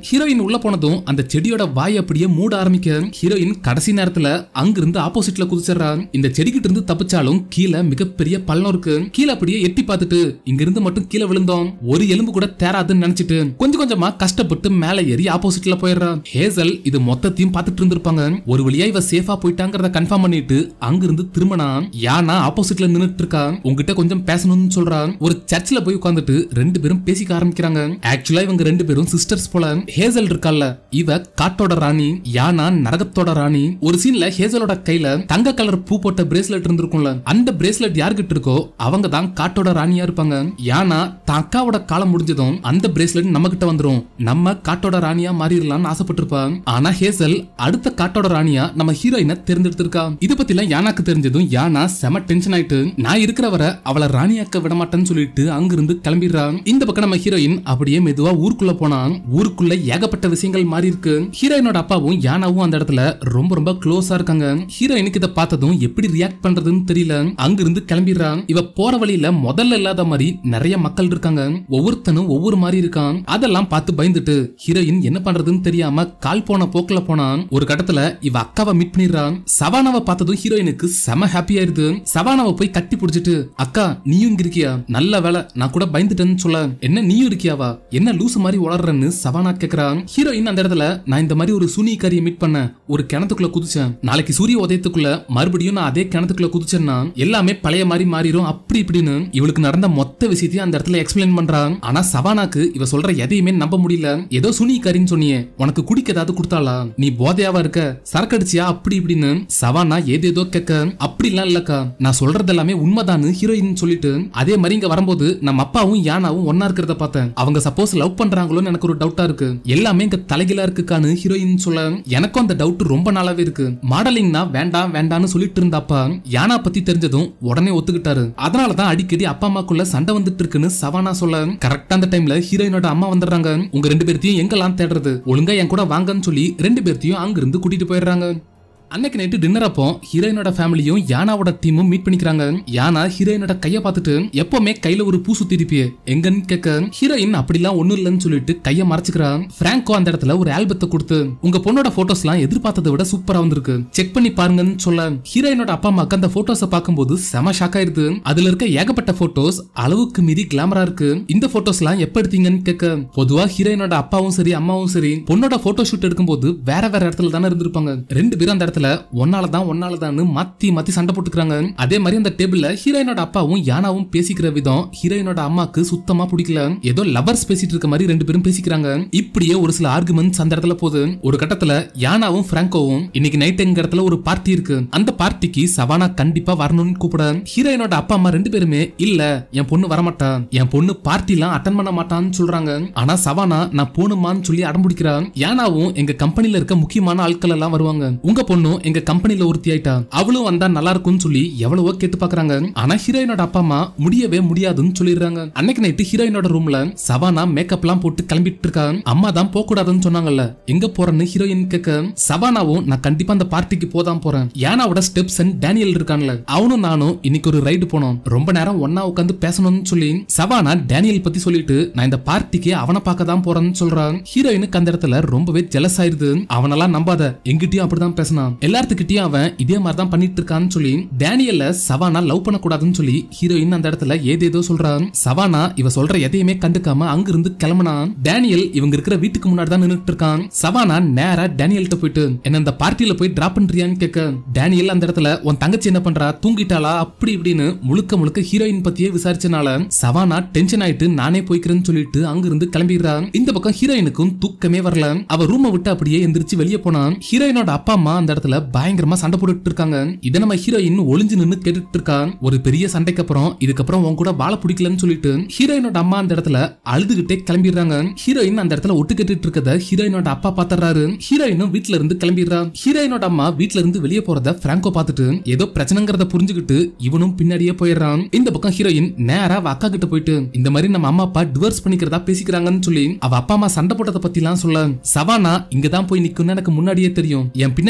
ஹீரோயின் உள்ள போனதும் அந்த செடியோட வாய் அப்படியே மூட ஆரம்பிக்க ஹீரோயின் கடைசி நேரத்துல அங்கிருந்து ஆப்போசிட்ல குதிச்சிடுறா இந்த செடிக்கிட்ட இருந்து தப்பிச்சாலும் கீழே மிகப்பெரிய பள்ளம் இருக்கு கீழே அப்படியே எட்டி பார்த்துட்டு இங்க இருந்து மட்டும் கீழே விழுந்தோம் ஒரு எலும்பு கூட தேராதுன்னு நினைச்சிட்டு கொஞ்சம் கொஞ்சமா கஷ்டப்பட்டு மேல ஏறி ஆப்போசிட்ல போயிடுறா ஹேசல் இது மொத்தத்தையும் பார்த்துட்டு இருந்திருப்பாங்க ஒரு வழியா இவ சேஃபா போயிட்டாங்கிறத கன்ஃபார்ம் பண்ணிட்டு அங்கிருந்து திரும்பினா யானா ஆப்போசிட்ல நின்னுட்டு இருக்கா உங்ககிட்ட கொஞ்சம் பேசணும்னு சொல்றா ஒரு சர்ச்சில் போய் உட்காந்துட்டு ரெண்டு பேரும் பேசிக்க ஆரம்பிக்கிறாங்க ஆக்சுவலா இவங்க ரெண்டு பேரும் சிஸ்டர்ஸ் போல ஹேசல் இருக்கால்ல இவ காட்டோட ராணி யானா நரகத்தோட ராணி ஒரு சீன்ல ஹேசலோட கையில தங்க கலர் பூ போட்ட பிரேஸ்லெட் இருந்திருக்கும்ல அந்த பிரேஸ்லெட் யார்கிட்ட இருக்கோ அவங்க தான் காட்டோட ராணியா இருப்பாங்க யானா தான் அக்காவோட காலம் முடிஞ்சதும் அந்த பிரேஸ்லெட் நம்ம கிட்ட வந்துரும் நம்ம காட்டோட ராணியா மாறிடலாம்னு ஆசைப்பட்டிருப்பா ஆனா ஹேசல் அடுத்த காட்டோட ராணியா நம்ம ஹீரோயினை தேர்ந்தெடுத்திருக்கா இத பத்தி எல்லாம் யானாக்கு தெரிஞ்சதும் யானா செம டென்ஷன் ஆயிட்டு நான் இருக்கிற வரை அவளை ராணியாக்க விட மாட்டேன்னு சொல்லிட்டு அங்கிருந்து கிளம்பிடுறா இந்த பக்கம் நம்ம ஹீரோயின் அப்படியே மெதுவா ஊருக்குள்ள போனா ஊருக்குள்ள ஏகப்பட்ட விஷயங்கள் மாறி இருக்கு ஹீரோயினோட அப்பாவும் யானாவும் அந்த இடத்துல ரொம்ப ரொம்ப க்ளோஸா இருக்காங்க ஹீரோயினுக்கு இதை பார்த்ததும் எப்படி ரியாக்ட் பண்றதுன்னு தெரியல அங்கிருந்து கிளம்பிடுறா இவ போற வழியில முதல்ல இல்லாத மாதிரி நிறைய மக்கள் இருக்காங்க ஒவ்வொருத்தனும் ஒவ்வொரு மாதிரி இருக்கான் அதெல்லாம் பார்த்து பயந்துட்டு ஹீரோயின் என்ன பண்றதுன்னு தெரியாம கால் போன போக்குல போனான் ஒரு கட்டத்துல இவ அக்காவை மீட் பண்ணிடுறான் சவானாவை பார்த்ததும் ஹீரோயினுக்கு செம ஹாப்பி ஆயிருது சவானாவை போய் கட்டி பிடிச்சிட்டு அக்கா நீயும் இங்க இருக்கியா நல்ல வேலை நான் கூட பயந்துட்டேன்னு சொல்ல என்ன நீயும் இருக்கியாவா என்ன லூசு மாதிரி வளர்றன்னு சவானா கேக்குறான் ஹீரோயின் அந்த இடத்துல நான் இந்த மாதிரி ஒரு சூனியக்காரியை மீட் பண்ண ஒரு கிணத்துக்குள்ள குதிச்சேன் நாளைக்கு சூரிய உதயத்துக்குள்ள மறுபடியும் நான் அதே கிணத்துக்குள்ள குதிச்சேன்னா எல்லாமே பழைய மாதிரி மாறிடும் அப்படி இப்படின்னு இவளுக்கு நடந்த மொத்த விஷயத்தையும் அந்த இடத்துல எக்ஸ்பிளைன் பண்றான் ஆனா சவானாக்கு இவ சொல்ற எதையுமே நம்ப முடியல ஏதோ சுனிக்காரின்னு சொன்னியே உனக்கு குடிக்க ஏதாவது கொடுத்தாளா நீ போதையாவா இருக்க சரக்கு அடிச்சியா அப்படி இப்படின்னு சவானா ஏதேதோ கேட்க அப்படிலாம் இல்லக்கா நான் சொல்றது எல்லாமே உண்மைதான்னு ஹீரோயின் சொல்லிட்டு அதே மாதிரி இங்க வரும்போது நம்ம அப்பாவும் யானாவும் ஒன்னா இருக்கிறத பார்த்தேன் அவங்க சப்போஸ் லவ் பண்றாங்களோன்னு எனக்கு ஒரு டவுட்டா இருக்கு எல்லாமே இங்க தலைகீழா இருக்குக்கான்னு ஹீரோயின் சொல்ல எனக்கும் அந்த டவுட் ரொம்ப நாளாவே இருக்கு மாடலிங்னா வேண்டாம் வேண்டாம்னு சொல்லிட்டு இருந்தாப்பா யானா பத்தி தெரிஞ்சதும் உடனே ஒத்துக்கிட்டாரு அதனாலதான் அடிக்கடி அப்பா அம்மாக்குள்ள சண்டை வந்துட்டு இருக்குன்னு சவானா சொல்ல கரெக்டா அந்த டைம்ல ஹீரோயினோட அம்மா வந்துடுறாங்க உங்க ரெண்டு பேர்த்தையும் எங்கெல்லாம் தேடுறது ஒழுங்கா என் கூட வாங்கன்னு சொல்லி ரெண்டு பேர்த்தையும் அங்கிருந்து கூட்டிட்டு போயிடுறாங்க அன்னைக்கு நைட்டு டின்னர் அப்போ ஹீரோயினோட ஃபேமிலியும் யானாவோட டீமும் மீட் பண்ணிக்கிறாங்க யானா ஹீரோயினோட கைய பார்த்துட்டு எப்பவுமே கையில ஒரு பூ சுத்தி இருப்பியே எங்கன்னு கேட்க ஹீரோயின் அப்படிலாம் ஒண்ணும் இல்லைன்னு சொல்லிட்டு கைய மறைச்சுக்கிறான் பிராங்கோ அந்த இடத்துல ஒரு ஆல்பத்தை கொடுத்து உங்க பொண்ணோட போட்டோஸ்லாம் எதிர்பார்த்ததை விட சூப்பரா வந்திருக்கு செக் பண்ணி பாருங்கன்னு சொல்ல ஹீரோயினோட அப்பா அம்மாக்கு அந்த போட்டோஸை பார்க்கும்போது செம ஷாக் ஆயிருது அதுல இருக்க ஏகப்பட்ட போட்டோஸ் அளவுக்கு மீறி கிளாமரா இருக்கு இந்த போட்டோஸ்லாம் எப்ப எடுத்தீங்கன்னு கேட்க பொதுவா ஹீரோயினோட அப்பாவும் சரி அம்மாவும் சரி பொண்ணோட போட்டோ ஷூட் எடுக்கும்போது வேற வேற இடத்துல தானே இருந்திருப்பாங்க ரெண்டு பேரும் அந்த இடத்துல ஒன்னாலதான் ஒன்னாலதான் மாத்தி மாத்தி சண்டை போட்டுக்கிறாங்க அதே மாதிரி அந்த டேபிள்ல ஹீரோயினோட அப்பாவும் யானாவும் பேசிக்கிற விதம் ஹீரோயினோட அம்மாக்கு சுத்தமா பிடிக்கல ஏதோ லவர்ஸ் பேசிட்டு இருக்க மாதிரி ரெண்டு பேரும் பேசிக்கிறாங்க இப்படியே ஒரு சில ஆர்குமெண்ட்ஸ் அந்த இடத்துல போகுது ஒரு கட்டத்துல யானாவும் பிராங்கோவும் இன்னைக்கு நைட் எங்க இடத்துல ஒரு பார்ட்டி இருக்கு அந்த பார்ட்டிக்கு சவானா கண்டிப்பா வரணும்னு கூப்பிட ஹீரோயினோட அப்பா அம்மா ரெண்டு பேருமே இல்ல என் பொண்ணு வரமாட்டா என் பொண்ணு பார்ட்டி எல்லாம் அட்டன் பண்ண மாட்டான்னு சொல்றாங்க ஆனா சவானா நான் போணுமான்னு சொல்லி அடம்பிடிக்கிறான் யானாவும் எங்க கம்பெனில இருக்க முக்கியமான ஆட்கள் எல்லாம் வருவாங்க உங்க பொண்ணும் எங்க கம்பெனில ஒருத்தி ஆயிட்டா அவளும் வந்தா நல்லா இருக்கும்னு சொல்லி எவ்வளவோ கேட்டு பாக்குறாங்க ஆனா ஹீரோயினோட அப்பா அம்மா முடியவே முடியாதுன்னு சொல்லிடுறாங்க அன்னைக்கு நைட்டு ஹீரோயினோட ரூம்ல சவானா மேக்கப் எல்லாம் போட்டு கிளம்பிட்டு இருக்கா அம்மா தான் போக கூடாதுன்னு சொன்னாங்கல்ல எங்க போறேன்னு ஹீரோயின் கேட்க சவானாவும் நான் கண்டிப்பா அந்த பார்ட்டிக்கு போதான் போறேன் யானாவோட ஸ்டெப்ஸ் அண்ட் டேனியல் இருக்கான்ல அவனும் நானும் இன்னைக்கு ஒரு ரைடு போனோம் ரொம்ப நேரம் ஒன்னா உட்காந்து பேசணும்னு சொல்லி சவானா டேனியல் பத்தி சொல்லிட்டு நான் இந்த பார்ட்டிக்கு அவனை பார்க்க தான் போறேன்னு சொல்றான் ஹீரோயினுக்கு அந்த இடத்துல ரொம்பவே ஜெலஸ் ஆயிருது அவனெல்லாம் நம்பாத எங்கிட்டயும் அப்படிதான் பேசினான் எல்லாத்துக்கிட்டயும் அவன் இதே மாதிரி தான் பண்ணிட்டு இருக்கான்னு சொல்லி டேனியல்ல சவானா லவ் பண்ணக்கூடாதுன்னு சொல்லி ஹீரோயின் அந்த இடத்துல ஏதேதோ சொல்றான் சவானா இவ சொல்ற எதையுமே கண்டுக்காம அங்கிருந்து கிளம்புனான் டேனியல் இவங்க இருக்கிற வீட்டுக்கு முன்னாடி தான் நின்னுட்டு இருக்கான் சவானா நேரா டேனியல்கிட்ட போயிட்டு என்ன இந்த பார்ட்டியில போய் டிராப் பண்றியான்னு கேட்க டேனியல் அந்த இடத்துல உன் தங்கச்சி என்ன பண்றா தூங்கிட்டாளா அப்படி இப்படின்னு முழுக்க முழுக்க ஹீரோயின் பத்தியே விசாரிச்சனால சவானா டென்ஷன் ஆயிட்டு நானே போய்க்கிறேன்னு சொல்லிட்டு அங்கிருந்து கிளம்பிடுறான் இந்த பக்கம் ஹீரோயினுக்கும் தூக்கமே வரல அவ ரூமை விட்டு அப்படியே எந்திரிச்சு வெளியே போனான் ஹீரோயினோட அப்பா அம்மா அந்த இடத்துல பயங்கரமா சண்டை போட்டுட்டு இருக்காங்க இதை நம்ம ஹீரோயின் ஒளிஞ்சு நின்னு கேட்டுட்டு இருக்கான் ஒரு பெரிய சண்டைக்கு அப்புறம் இதுக்கப்புறம் உன் கூட வாழ பிடிக்கலன்னு சொல்லிட்டு ஹீரோயினோட அம்மா அந்த இடத்துல அழுதுகிட்டே கிளம்பிடுறாங்க ஹீரோயின் அந்த இடத்துல ஒட்டு கேட்டுட்டு இருக்கத ஹீரோயினோட அப்பா பாத்துறாரு ஹீரோயினும் வீட்ல இருந்து கிளம்பிடுறா ஹீரோயினோட அம்மா வீட்ல இருந்து வெளியே போறத பிராங்கோ பார்த்துட்டு ஏதோ பிரச்சனைங்கிறத புரிஞ்சுக்கிட்டு இவனும் பின்னாடியே போயிடுறான் இந்த பக்கம் ஹீரோயின் நேரா அவ அக்கா கிட்ட போயிட்டு இந்த மாதிரி நம்ம அம்மா அப்பா டிவோர்ஸ் பண்ணிக்கிறதா பேசிக்கிறாங்கன்னு சொல்லி அவ அப்பா அம்மா சண்டை போட்டதை பத்தி எல்லாம் சொல்ல சவானா இங்க தான் போய் நிக்கும்னு எனக்கு முன்னாடியே தெரியும் என் பின்னாடி வராத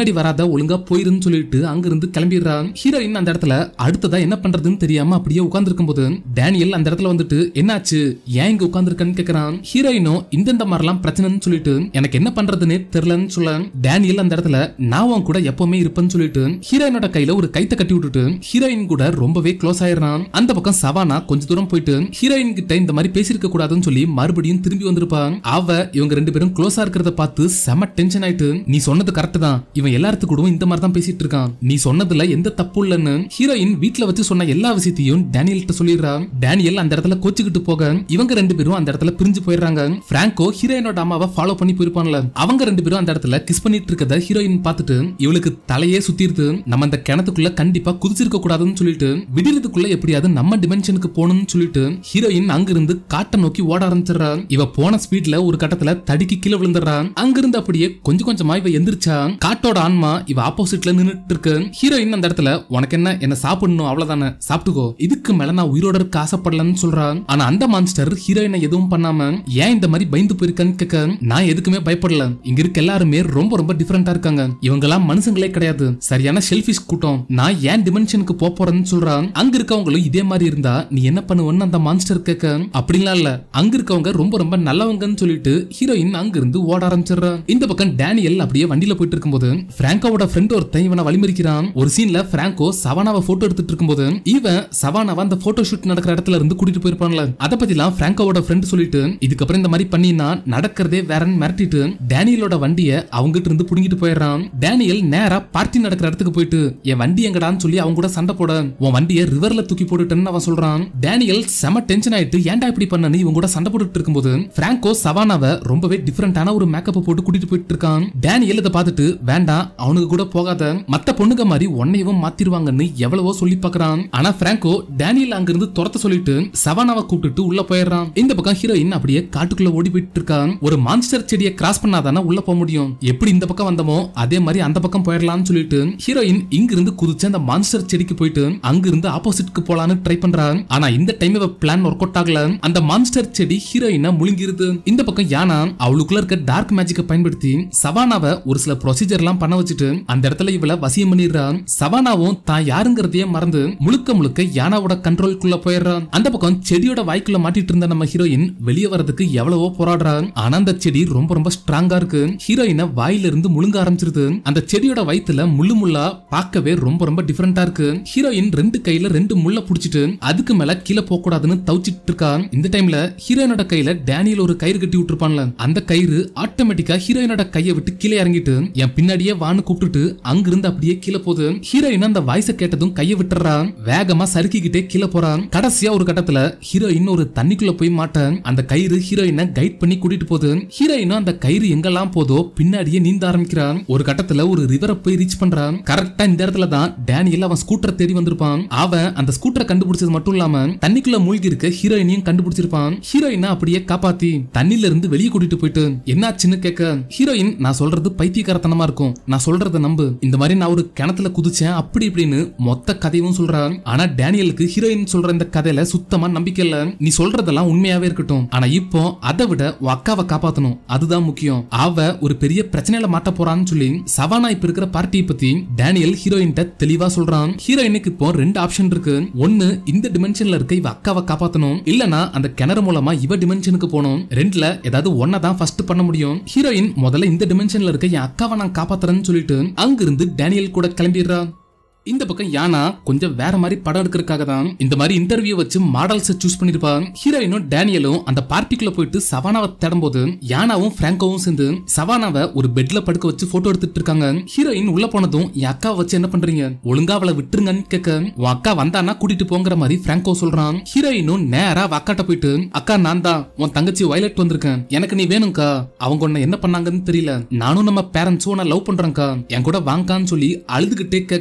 ஒழுங்கா போயிருன்னு சொல்லிட்டு அங்கிருந்து கிளம்பிடுறான் ஹீரோயின் அந்த இடத்துல அடுத்ததா என்ன பண்றதுன்னு தெரியாம அப்படியே உட்கார்ந்து போது டேனியல் அந்த இடத்துல வந்துட்டு என்னாச்சு ஏன் இங்க உட்கார்ந்துருக்கன்னு கேக்குறான் ஹீரோயினும் இந்தந்த மாதிரிலாம் பிரச்சனைன்னு சொல்லிட்டு எனக்கு என்ன பண்றதுன்னே தெரியலன்னு சொல்ல டேனியல் அந்த இடத்துல நான் உன் கூட எப்பவுமே இருப்பேன்னு சொல்லிட்டு ஹீரோயினோட கையில ஒரு கைத்த கட்டி விட்டுட்டு ஹீரோயின் கூட ரொம்பவே க்ளோஸ் ஆயிடுறான் அந்த பக்கம் சவானா கொஞ்ச தூரம் போயிட்டு ஹீரோயின் கிட்ட இந்த மாதிரி பேசியிருக்க கூடாதுன்னு சொல்லி மறுபடியும் திரும்பி வந்திருப்பான் அவ இவங்க ரெண்டு பேரும் க்ளோஸா இருக்கிறத பார்த்து செம டென்ஷன் ஆயிட்டு நீ சொன்னது கரெக்ட் தான் இவன் எல்லாத்துக்கு கூடவும் இந்த மாதிரி தான் பேசிட்டு இருக்கான் நீ சொன்னதுல எந்த தப்பு இல்லைன்னு ஹீரோயின் வீட்ல வச்சு சொன்ன எல்லா விஷயத்தையும் டேனியல்கிட்ட சொல்லிடுறான் டேனியல் அந்த இடத்துல கோச்சுக்கிட்டு போக இவங்க ரெண்டு பேரும் அந்த இடத்துல பிரிஞ்சு போயிடுறாங்க பிராங்கோ ஹீரோயினோட அம்மாவை ஃபாலோ பண்ணி போயிருப்பான்ல அவங்க ரெண்டு பேரும் அந்த இடத்துல கிஸ் பண்ணிட்டு இருக்கத ஹீரோயின் பார்த்துட்டு இவளுக்கு தலையே சுத்திருது நம்ம அந்த கிணத்துக்குள்ள கண்டிப்பா குதிச்சிருக்க கூடாதுன்னு சொல்லிட்டு விடிறதுக்குள்ள எப்படியாவது நம்ம டிமென்ஷனுக்கு போகணும்னு சொல்லிட்டு ஹீரோயின் அங்கிருந்து காட்டை நோக்கி ஓட ஆரம்பிச்சிடுறா இவ போன ஸ்பீட்ல ஒரு கட்டத்துல தடுக்கி கீழே விழுந்துடுறா அங்கிருந்து அப்படியே கொஞ்சம் கொஞ்சமா இவ எந்திரிச்சா காட்டோட ஆன்மா இவ ஆப்போசிட்ல நின்னுட்டு இருக்கு ஹீரோயின் அந்த இடத்துல உனக்கு என்ன என்ன சாப்பிடணும் அவ்வளவுதானே சாப்பிட்டுக்கோ இதுக்கு மேல நான் உயிரோட இருக்க ஆசைப்படலன்னு சொல்றான் ஆனா அந்த மான்ஸ்டர் ஹீரோயினை எதுவும் பண்ணாம ஏன் இந்த மாதிரி பயந்து போயிருக்கான்னு கேட்க நான் எதுக்குமே பயப்படல இங்க இருக்க எல்லாருமே ரொம்ப ரொம்ப டிஃபரெண்டா இருக்காங்க இவங்க எல்லாம் மனுஷங்களே கிடையாது சரியான ஷெல்ஃபிஷ் கூட்டம் நான் ஏன் டிமென்ஷனுக்கு போப் போறேன்னு சொல்றான் அங்க இருக்கவங்களும் இதே மாதிரி இருந்தா நீ என்ன பண்ணுவன்னு அந்த மான்ஸ்டர் கேட்க அப்படிலாம் இல்ல அங்க இருக்கவங்க ரொம்ப ரொம்ப நல்லவங்கன்னு சொல்லிட்டு ஹீரோயின் அங்க இருந்து ஓட ஆரம்பிச்சிடுறான் இந்த பக்கம் டேனியல் அப்படியே வண்டியில போயிட்டு இருக்கும்போது பிராங்கோவோட ஃப்ரெண்ட் ஒருத்தன் இவனை வழிமறிக்கிறான் ஒரு சீன்ல பிராங்கோ சவானாவை போட்டோ எடுத்துட்டு இருக்கும்போது இவன் சவானாவை அந்த போட்டோ ஷூட் நடக்கிற இடத்துல இருந்து கூட்டிட்டு போயிருப்பான்ல அத பத்திலாம் பிராங்கோவோட ஃப்ரெண்ட் சொல்லிட்டு இதுக்கப்புறம் இந்த மாதிரி பண்ணினா நடக்கிறதே வேறன்னு மிரட்டிட்டு டேனியலோட வண்டிய அவங்கிட்ட இருந்து புடுங்கிட்டு போயிடுறான் டேனியல் நேரா பார்ட்டி நடக்கிற இடத்துக்கு போயிட்டு என் வண்டி எங்கடான்னு சொல்லி அவங்க கூட சண்டை போட உன் வண்டியை ரிவர்ல தூக்கி போட்டுட்டேன்னு அவன் சொல்றான் டேனியல் செம டென்ஷன் ஆயிட்டு ஏன்டா இப்படி பண்ணனு இவங்க கூட சண்டை போட்டுட்டு இருக்கும்போது பிராங்கோ சவானாவை ரொம்பவே டிஃபரெண்டான ஒரு மேக்கப் போட்டு கூட்டிட்டு போயிட்டு இருக்கான் டேனியல் இதை பார்த்துட்டு வேண்டாம் அவனுக்கு கூட போகாத மத்த பொண்ணுங்க மாதிரி உன்னையவும் மாத்திருவாங்கன்னு எவ்வளவோ சொல்லி பார்க்கறான் ஆனா பிராங்கோ டேனியல் அங்கிருந்து துரத்த சொல்லிட்டு சவானாவை கூப்பிட்டுட்டு உள்ள போயிடுறான் இந்த பக்கம் ஹீரோயின் அப்படியே காட்டுக்குள்ள ஓடி போயிட்டு இருக்கான் ஒரு மான்ஸ்டர் செடியை கிராஸ் பண்ணாதானே உள்ள போக முடியும் எப்படி இந்த பக்கம் வந்தமோ அதே மாதிரி அந்த பக்கம் போயிடலாம்னு சொல்லிட்டு ஹீரோயின் இங்கிருந்து குதிச்சு அந்த மான்ஸ்டர் செடிக்கு போயிட்டு அங்கிருந்து ஆப்போசிட்க்கு போலான்னு ட்ரை பண்றான் ஆனா இந்த டைம் இவ பிளான் ஒர்க் அவுட் ஆகல அந்த மான்ஸ்டர் செடி ஹீரோயினை முழுங்கிருது இந்த பக்கம் யானா அவளுக்குள்ள இருக்க டார்க் மேஜிக்கை பயன்படுத்தி சவானாவை ஒரு சில ப்ரொசீஜர் எல்லாம் பண்ண வச்சுட்டு அந்த இடத்துல இவள வசியம் பண்ணிடுறான் சவானாவும் தான் யாருங்கிறதையே மறந்து முழுக்க முழுக்க யானாவோட கண்ட்ரோலுக்குள்ள போயிடுறான் அந்த பக்கம் செடியோட வாய்க்குள்ள மாட்டிட்டு இருந்த நம்ம ஹீரோயின் வெளியே வரதுக்கு எவ்வளவோ போராடுறான் ஆனா அந்த செடி ரொம்ப ரொம்ப ஸ்ட்ராங்கா இருக்கு ஹீரோயினை வாயில இருந்து முழுங்க ஆரம்பிச்சிருது அந்த செடியோட வயித்துல முள்ளு முள்ளா பார்க்கவே ரொம்ப ரொம்ப டிஃபரெண்டா இருக்கு ஹீரோயின் ரெண்டு கையில ரெண்டு முள்ள புடிச்சிட்டு அதுக்கு மேல கீழே போக கூடாதுன்னு தவிச்சிட்டு இருக்கா இந்த டைம்ல ஹீரோயினோட கையில டேனியல் ஒரு கயிறு கட்டி விட்டுருப்பான்ல அந்த கயிறு ஆட்டோமேட்டிக்கா ஹீரோயினோட கையை விட்டு கீழே இறங்கிட்டு என் பின்னாடியே வான்னு கூப்பிட்டுட்டு அங்கிருந்து அப்படியே கீழே போகுது ஹீரோயின் அந்த வாய்ஸ கேட்டதும் கையை விட்டுறான் வேகமா சறுக்கிக்கிட்டே கீழே போறான் கடைசியா ஒரு கட்டத்துல ஹீரோயின் ஒரு தண்ணிக்குள்ள போய் மாட்ட அந்த கயிறு ஹீரோயினை கைட் பண்ணி கூட்டிட்டு போகுது ஹீரோயினும் அந்த கயிறு எங்கெல்லாம் போதோ பின்னாடியே நீந்த ஆரம்பிக்கிறான் ஒரு கட்டத்துல ஒரு ரிவரை போய் ரீச் பண்றான் கரெக்டா இந்த இடத்துல தான் டேனியல் அவன் ஸ்கூட்டரை தேடி வந்திருப்பான் அவன் அந்த ஸ்கூட்டரை கண்டுபிடிச்சது மட்டும் இல்லாம தண்ணிக்குள்ள மூழ்கி இருக்க ஹீரோயினையும் கண்டுபிடிச்சிருப்பான் ஹீரோயினை அப்படியே காப்பாத்தி தண்ணில இருந்து வெளியே கூட்டிட்டு போயிட்டு என்னாச்சுன்னு கேட்க ஹீரோயின் நான் சொல்றது பைத்தியக்காரத்தனமா இருக்கும் நான் சொல்றத நம்பு இந்த மாதிரி நான் ஒரு கிணத்துல குதிச்சேன் அப்படி இப்படின்னு மொத்த கதையும் சொல்றான் ஆனா டேனியலுக்கு ஹீரோயின் சொல்ற இந்த கதையில சுத்தமா நம்பிக்கை இல்ல நீ சொல்றதெல்லாம் உண்மையாவே இருக்கட்டும் ஆனா இப்போ அதை விட உன் அக்காவை காப்பாத்தணும் அதுதான் முக்கியம் அவ ஒரு பெரிய பிரச்சனையில மாட்ட போறான்னு சொல்லி சவானா இப்ப இருக்கிற பார்ட்டியை பத்தி டேனியல் ஹீரோயின்ட்ட தெளிவா சொல்றான் ஹீரோயினுக்கு இப்போ ரெண்டு ஆப்ஷன் இருக்கு ஒன்னு இந்த டிமென்ஷன்ல இருக்க இவ அக்காவை காப்பாத்தணும் இல்லனா அந்த கிணறு மூலமா இவ டிமென்ஷனுக்கு போகணும் ரெண்டுல ஏதாவது ஒன்ன தான் ஃபர்ஸ்ட் பண்ண முடியும் ஹீரோயின் முதல்ல இந்த டிமென்ஷன்ல இருக்க என் அக்காவை நான் காப்பாத்துறேன்னு சொல்லிட்டு அங்கிருந்து டேனியல் கூட கிளம்பிடுறா இந்த பக்கம் யானா கொஞ்சம் வேற மாதிரி படம் எடுக்கிறதுக்காக தான் இந்த மாதிரி இன்டர்வியூ வச்சு மாடல்ஸ் சூஸ் பண்ணிருப்பான் ஹீரோயினும் டேனியலும் அந்த பார்ட்டிக்குள்ள போயிட்டு சவானாவை தேடும்போது யானாவும் பிராங்கோவும் சேர்ந்து சவானாவை ஒரு பெட்ல படுக்க வச்சு போட்டோ எடுத்துட்டு இருக்காங்க ஹீரோயின் உள்ள போனதும் என் அக்காவை வச்சு என்ன பண்றீங்க ஒழுங்கா அவளை விட்டுருங்கன்னு கேட்க உன் அக்கா வந்தானா கூட்டிட்டு போங்கிற மாதிரி பிராங்கோ சொல்றான் ஹீரோயினும் நேரா அவ அக்காட்ட போயிட்டு அக்கா நான் தான் உன் தங்கச்சி வயலட் வந்திருக்கேன் எனக்கு நீ வேணும்க்கா அவங்க உன்னை என்ன பண்ணாங்கன்னு தெரியல நானும் நம்ம பேரண்ட்ஸும் நான் லவ் பண்றேன்க்கா என் கூட வாங்கான்னு சொல்லி அழுதுகிட்டே கேட்க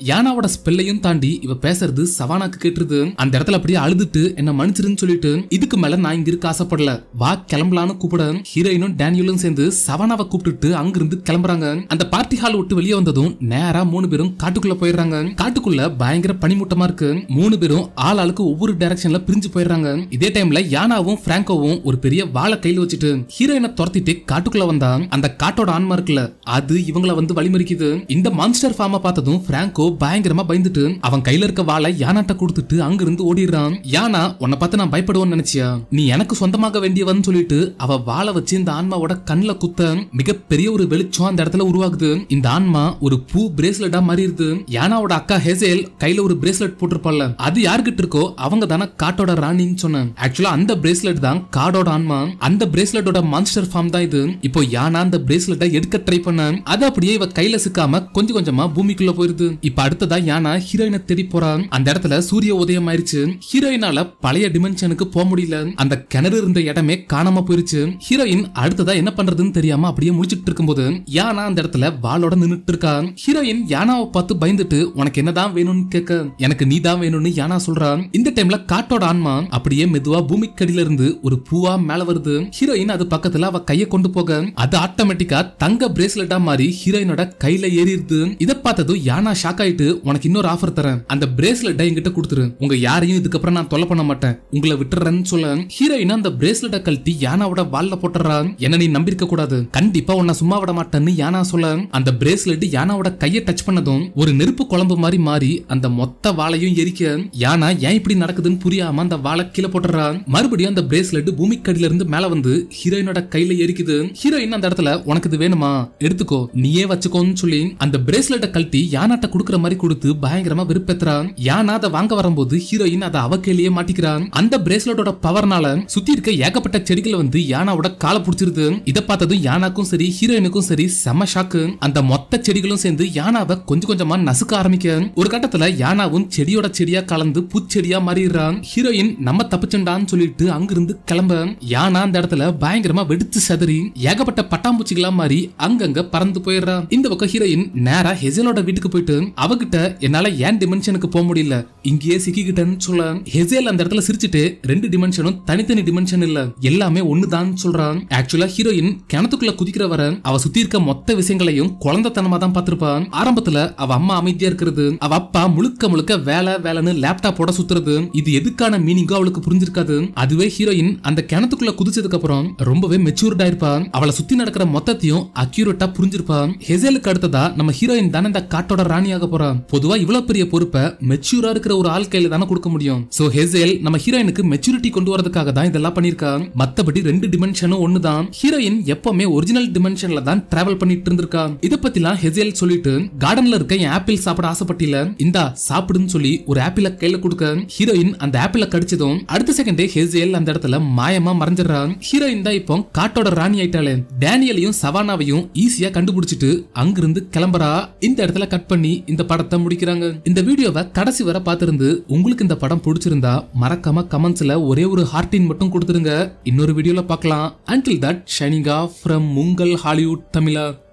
யானாவோட ஸ்பெல்லையும் தாண்டி இவ பேசுறது சவானாக்கு கேட்டுருது அந்த இடத்துல அப்படியே அழுதுட்டு என்ன மன்னிச்சிருன்னு சொல்லிட்டு இதுக்கு மேல நான் இங்க இருக்க ஆசைப்படல வா கிளம்பலான்னு கூப்பிட ஹீரோயினும் டேனியலும் சேர்ந்து சவானாவை கூப்பிட்டுட்டு அங்கிருந்து கிளம்புறாங்க அந்த பார்ட்டி ஹால் விட்டு வெளியே வந்ததும் நேரா மூணு பேரும் காட்டுக்குள்ள போயிடுறாங்க காட்டுக்குள்ள பயங்கர பனிமூட்டமா இருக்கு மூணு பேரும் ஆள் ஆளுக்கு ஒவ்வொரு டைரக்ஷன்ல பிரிஞ்சு போயிடுறாங்க இதே டைம்ல யானாவும் பிராங்கோவும் ஒரு பெரிய வாழை கையில வச்சுட்டு ஹீரோயினை துரத்திட்டு காட்டுக்குள்ள வந்தா அந்த காட்டோட ஆன்மா இருக்குல்ல அது இவங்கள வந்து வழிமறிக்குது இந்த மான்ஸ்டர் ஃபார்ம பார்த்ததும் பிராங்கோ பயங்கரமா பயந்துட்டு அவன் கையில இருக்க வாளை யானாட்ட கொடுத்துட்டு அங்கிருந்து ஓடிடுறான் யானா உன்னை பார்த்து நான் பயப்படுவேன்னு நினைச்சியா நீ எனக்கு சொந்தமாக வேண்டியவன் சொல்லிட்டு அவ வாளை வச்சு இந்த ஆன்மாவோட கண்ணுல குத்த மிகப்பெரிய ஒரு வெளிச்சம் அந்த இடத்துல உருவாகுது இந்த ஆன்மா ஒரு பூ பிரேஸ்லெட்டா மாறிடுது யானாவோட அக்கா ஹெசேல் கையில ஒரு பிரேஸ்லெட் போட்டிருப்பால அது யார்கிட்ட இருக்கோ அவங்க தானே காட்டோட ராணின்னு சொன்னேன் ஆக்சுவலா அந்த பிரேஸ்லெட் தான் காடோட ஆன்மா அந்த பிரேஸ்லெட்டோட மான்ஸ்டர் ஃபார்ம் தான் இது இப்போ யானா அந்த பிரேஸ்லெட்டை எடுக்க ட்ரை பண்ண அது அப்படியே இவ கையில சிக்காம கொஞ்சம் கொஞ்சமா பூமிக்குள்ள போயிருது இப்ப அடுத்ததா யானா ஹீரோயினை தேடி போறான் அந்த இடத்துல சூரிய உதயம் ஆயிருச்சு ஹீரோயினால பழைய டிமென்ஷனுக்கு போக முடியல அந்த கிணறு இருந்த இடமே காணாம போயிருச்சு ஹீரோயின் அடுத்ததா என்ன பண்றதுன்னு தெரியாம அப்படியே முடிச்சிட்டு இருக்கும்போது யானா அந்த இடத்துல வாளோட நின்னுட்டு இருக்கா ஹீரோயின் யானாவை பார்த்து பயந்துட்டு உனக்கு என்னதான் வேணும்னு கேட்க எனக்கு நீ தான் வேணும்னு யானா சொல்றான் இந்த டைம்ல காட்டோட ஆன்மா அப்படியே மெதுவா பூமிக்கடியில இருந்து ஒரு பூவா மேல வருது ஹீரோயின் அது பக்கத்துல அவ கைய கொண்டு போக அது ஆட்டோமேட்டிக்கா தங்க பிரேஸ்லெட்டா மாறி ஹீரோயினோட கையில ஏறிடுது இத பார்த்ததும் யானா ஷாக் ஆயிட்டு உனக்கு இன்னொரு ஆஃபர் தரேன் அந்த பிரேஸ்லெட்டை என்கிட்ட கொடுத்துரு உங்க யாரையும் இதுக்கப்புறம் நான் தொல்லை பண்ண மாட்டேன் உங்களை விட்டுறேன்னு சொல்ல ஹீரோயின் அந்த பிரேஸ்லெட்டை கழட்டி யானாவோட வால்ல போட்டுறான் என்ன நீ நம்பியிருக்க கூடாது கண்டிப்பா உன்னை சும்மா விட மாட்டேன்னு யானா சொல்ல அந்த பிரேஸ்லெட் யானாவோட கையை டச் பண்ணதும் ஒரு நெருப்பு குழம்பு மாதிரி மாறி அந்த மொத்த வாளையும் எரிக்க யானா ஏன் இப்படி நடக்குதுன்னு புரியாம அந்த வாழை கீழே போட்டுறான் மறுபடியும் அந்த பிரேஸ்லெட் பூமிக்கடியில இருந்து மேல வந்து ஹீரோயினோட கையில எரிக்குது ஹீரோயின் அந்த இடத்துல உனக்கு இது வேணுமா எடுத்துக்கோ நீயே வச்சுக்கோன்னு சொல்லி அந்த பிரேஸ்லெட்டை கழட்டி யானாட்ட குடுக்குற மாதிரி கொடுத்து பயங்கரமா வெறுப்பேத்துறான் யானா அதை வாங்க வரும்போது ஹீரோயின் அதை அவ கையிலேயே மாட்டிக்கிறான் அந்த பிரேஸ்லெட்டோட பவர்னால சுத்தி இருக்க ஏகப்பட்ட செடிகள் வந்து யானாவோட காலை பிடிச்சிருது இதை பார்த்ததும் யானாக்கும் சரி ஹீரோயினுக்கும் சரி செம ஷாக்கு அந்த மொத்த செடிகளும் சேர்ந்து யானாவை கொஞ்சம் கொஞ்சமா நசுக்க ஆரம்பிக்க ஒரு கட்டத்துல யானாவும் செடியோட செடியா கலந்து பூச்செடியா மாறிடுறான் ஹீரோயின் நம்ம தப்பிச்சுண்டான்னு சொல்லிட்டு அங்கிருந்து கிளம்ப யானா அந்த இடத்துல பயங்கரமா வெடிச்சு செதறி ஏகப்பட்ட பட்டாம்பூச்சிகளா மாறி அங்கங்க பறந்து போயிடுறான் இந்த பக்கம் ஹீரோயின் நேரா ஹெசலோட வீட்டுக்கு போயிட்டு அவகிட்ட என்னால ஏன் டிமென்ஷனுக்கு போக முடியல இங்கேயே சிக்கிக்கிட்டேன்னு சொல்ல ஹெசேல் அந்த இடத்துல சிரிச்சுட்டு ரெண்டு டிமென்ஷனும் தனித்தனி டிமென்ஷன் இல்ல எல்லாமே ஒண்ணுதான் சொல்றான் ஆக்சுவலா ஹீரோயின் கிணத்துக்குள்ள குதிக்கிற வர அவ சுத்தி இருக்க மொத்த விஷயங்களையும் குழந்தைத்தனமா தான் பார்த்திருப்பான் ஆரம்பத்துல அவ அம்மா அமைதியா இருக்கிறது அவ அப்பா முழுக்க முழுக்க வேலை வேலைன்னு லேப்டாப்போட சுத்துறது இது எதுக்கான மீனிங்கோ அவளுக்கு புரிஞ்சிருக்காது அதுவே ஹீரோயின் அந்த கிணத்துக்குள்ள குதிச்சதுக்கு அப்புறம் ரொம்பவே மெச்சூர்டா இருப்பான் அவளை சுத்தி நடக்கிற மொத்தத்தையும் அக்யூரேட்டா புரிஞ்சிருப்பான் ஹெசேலுக்கு அடுத்ததா நம்ம ஹீரோயின் தானே இந்த காட்டோட ராணியாக போறான் பொதுவா இவ்வளவு பெரிய பொறுப்பை மெச்சூரா இருக்கிற ஒரு ஆள் கையில தானே கொடுக்க முடியும் சோ ஹெசேல் நம்ம ஹீரோயினுக்கு மெச்சூரிட்டி கொண்டு வரதுக்காக தான் இதெல்லாம் பண்ணிருக்கான் மத்தபடி ரெண்டு டிமென்ஷனும் ஒண்ணுதான் ஹீரோயின் எப்பவுமே ஒரிஜினல் டிமென்ஷன்ல தான் டிராவல் பண்ணிட்டு இருந்திருக்கா இத பத்திலாம் ஹெசேல் சொல்லிட்டு கார்டன்ல இருக்க என் ஆப்பிள் சாப்பிட ஆசைப்பட்டில இந்தா சாப்பிடுன்னு சொல்லி ஒரு ஆப்பிள கையில கொடுக்க ஹீரோயின் அந்த ஆப்பிள கடிச்சதும் அடுத்த செகண்டே ஹெசேல் அந்த இடத்துல மாயமா மறைஞ்சிடறான் ஹீரோயின் தான் இப்போ காட்டோட ராணி ஆயிட்டாளே டேனியலையும் சவானாவையும் ஈஸியா கண்டுபிடிச்சிட்டு அங்கிருந்து கிளம்புறா இந்த இடத்துல கட் பண்ணி இந்த படத்தை முடிக்கிறாங்க இந்த வீடியோவை கடைசி வரை பார்த்திருந்து உங்களுக்கு இந்த படம் பிடிச்சிருந்தா மறக்காம கமெண்ட்ஸ்ல ஒரே ஒரு ஹார்டின் மட்டும் கொடுத்துருங்க இன்னொரு வீடியோல பார்க்கலாம் until that signing off from உங்கள் ஹாலிவுட் தமிழா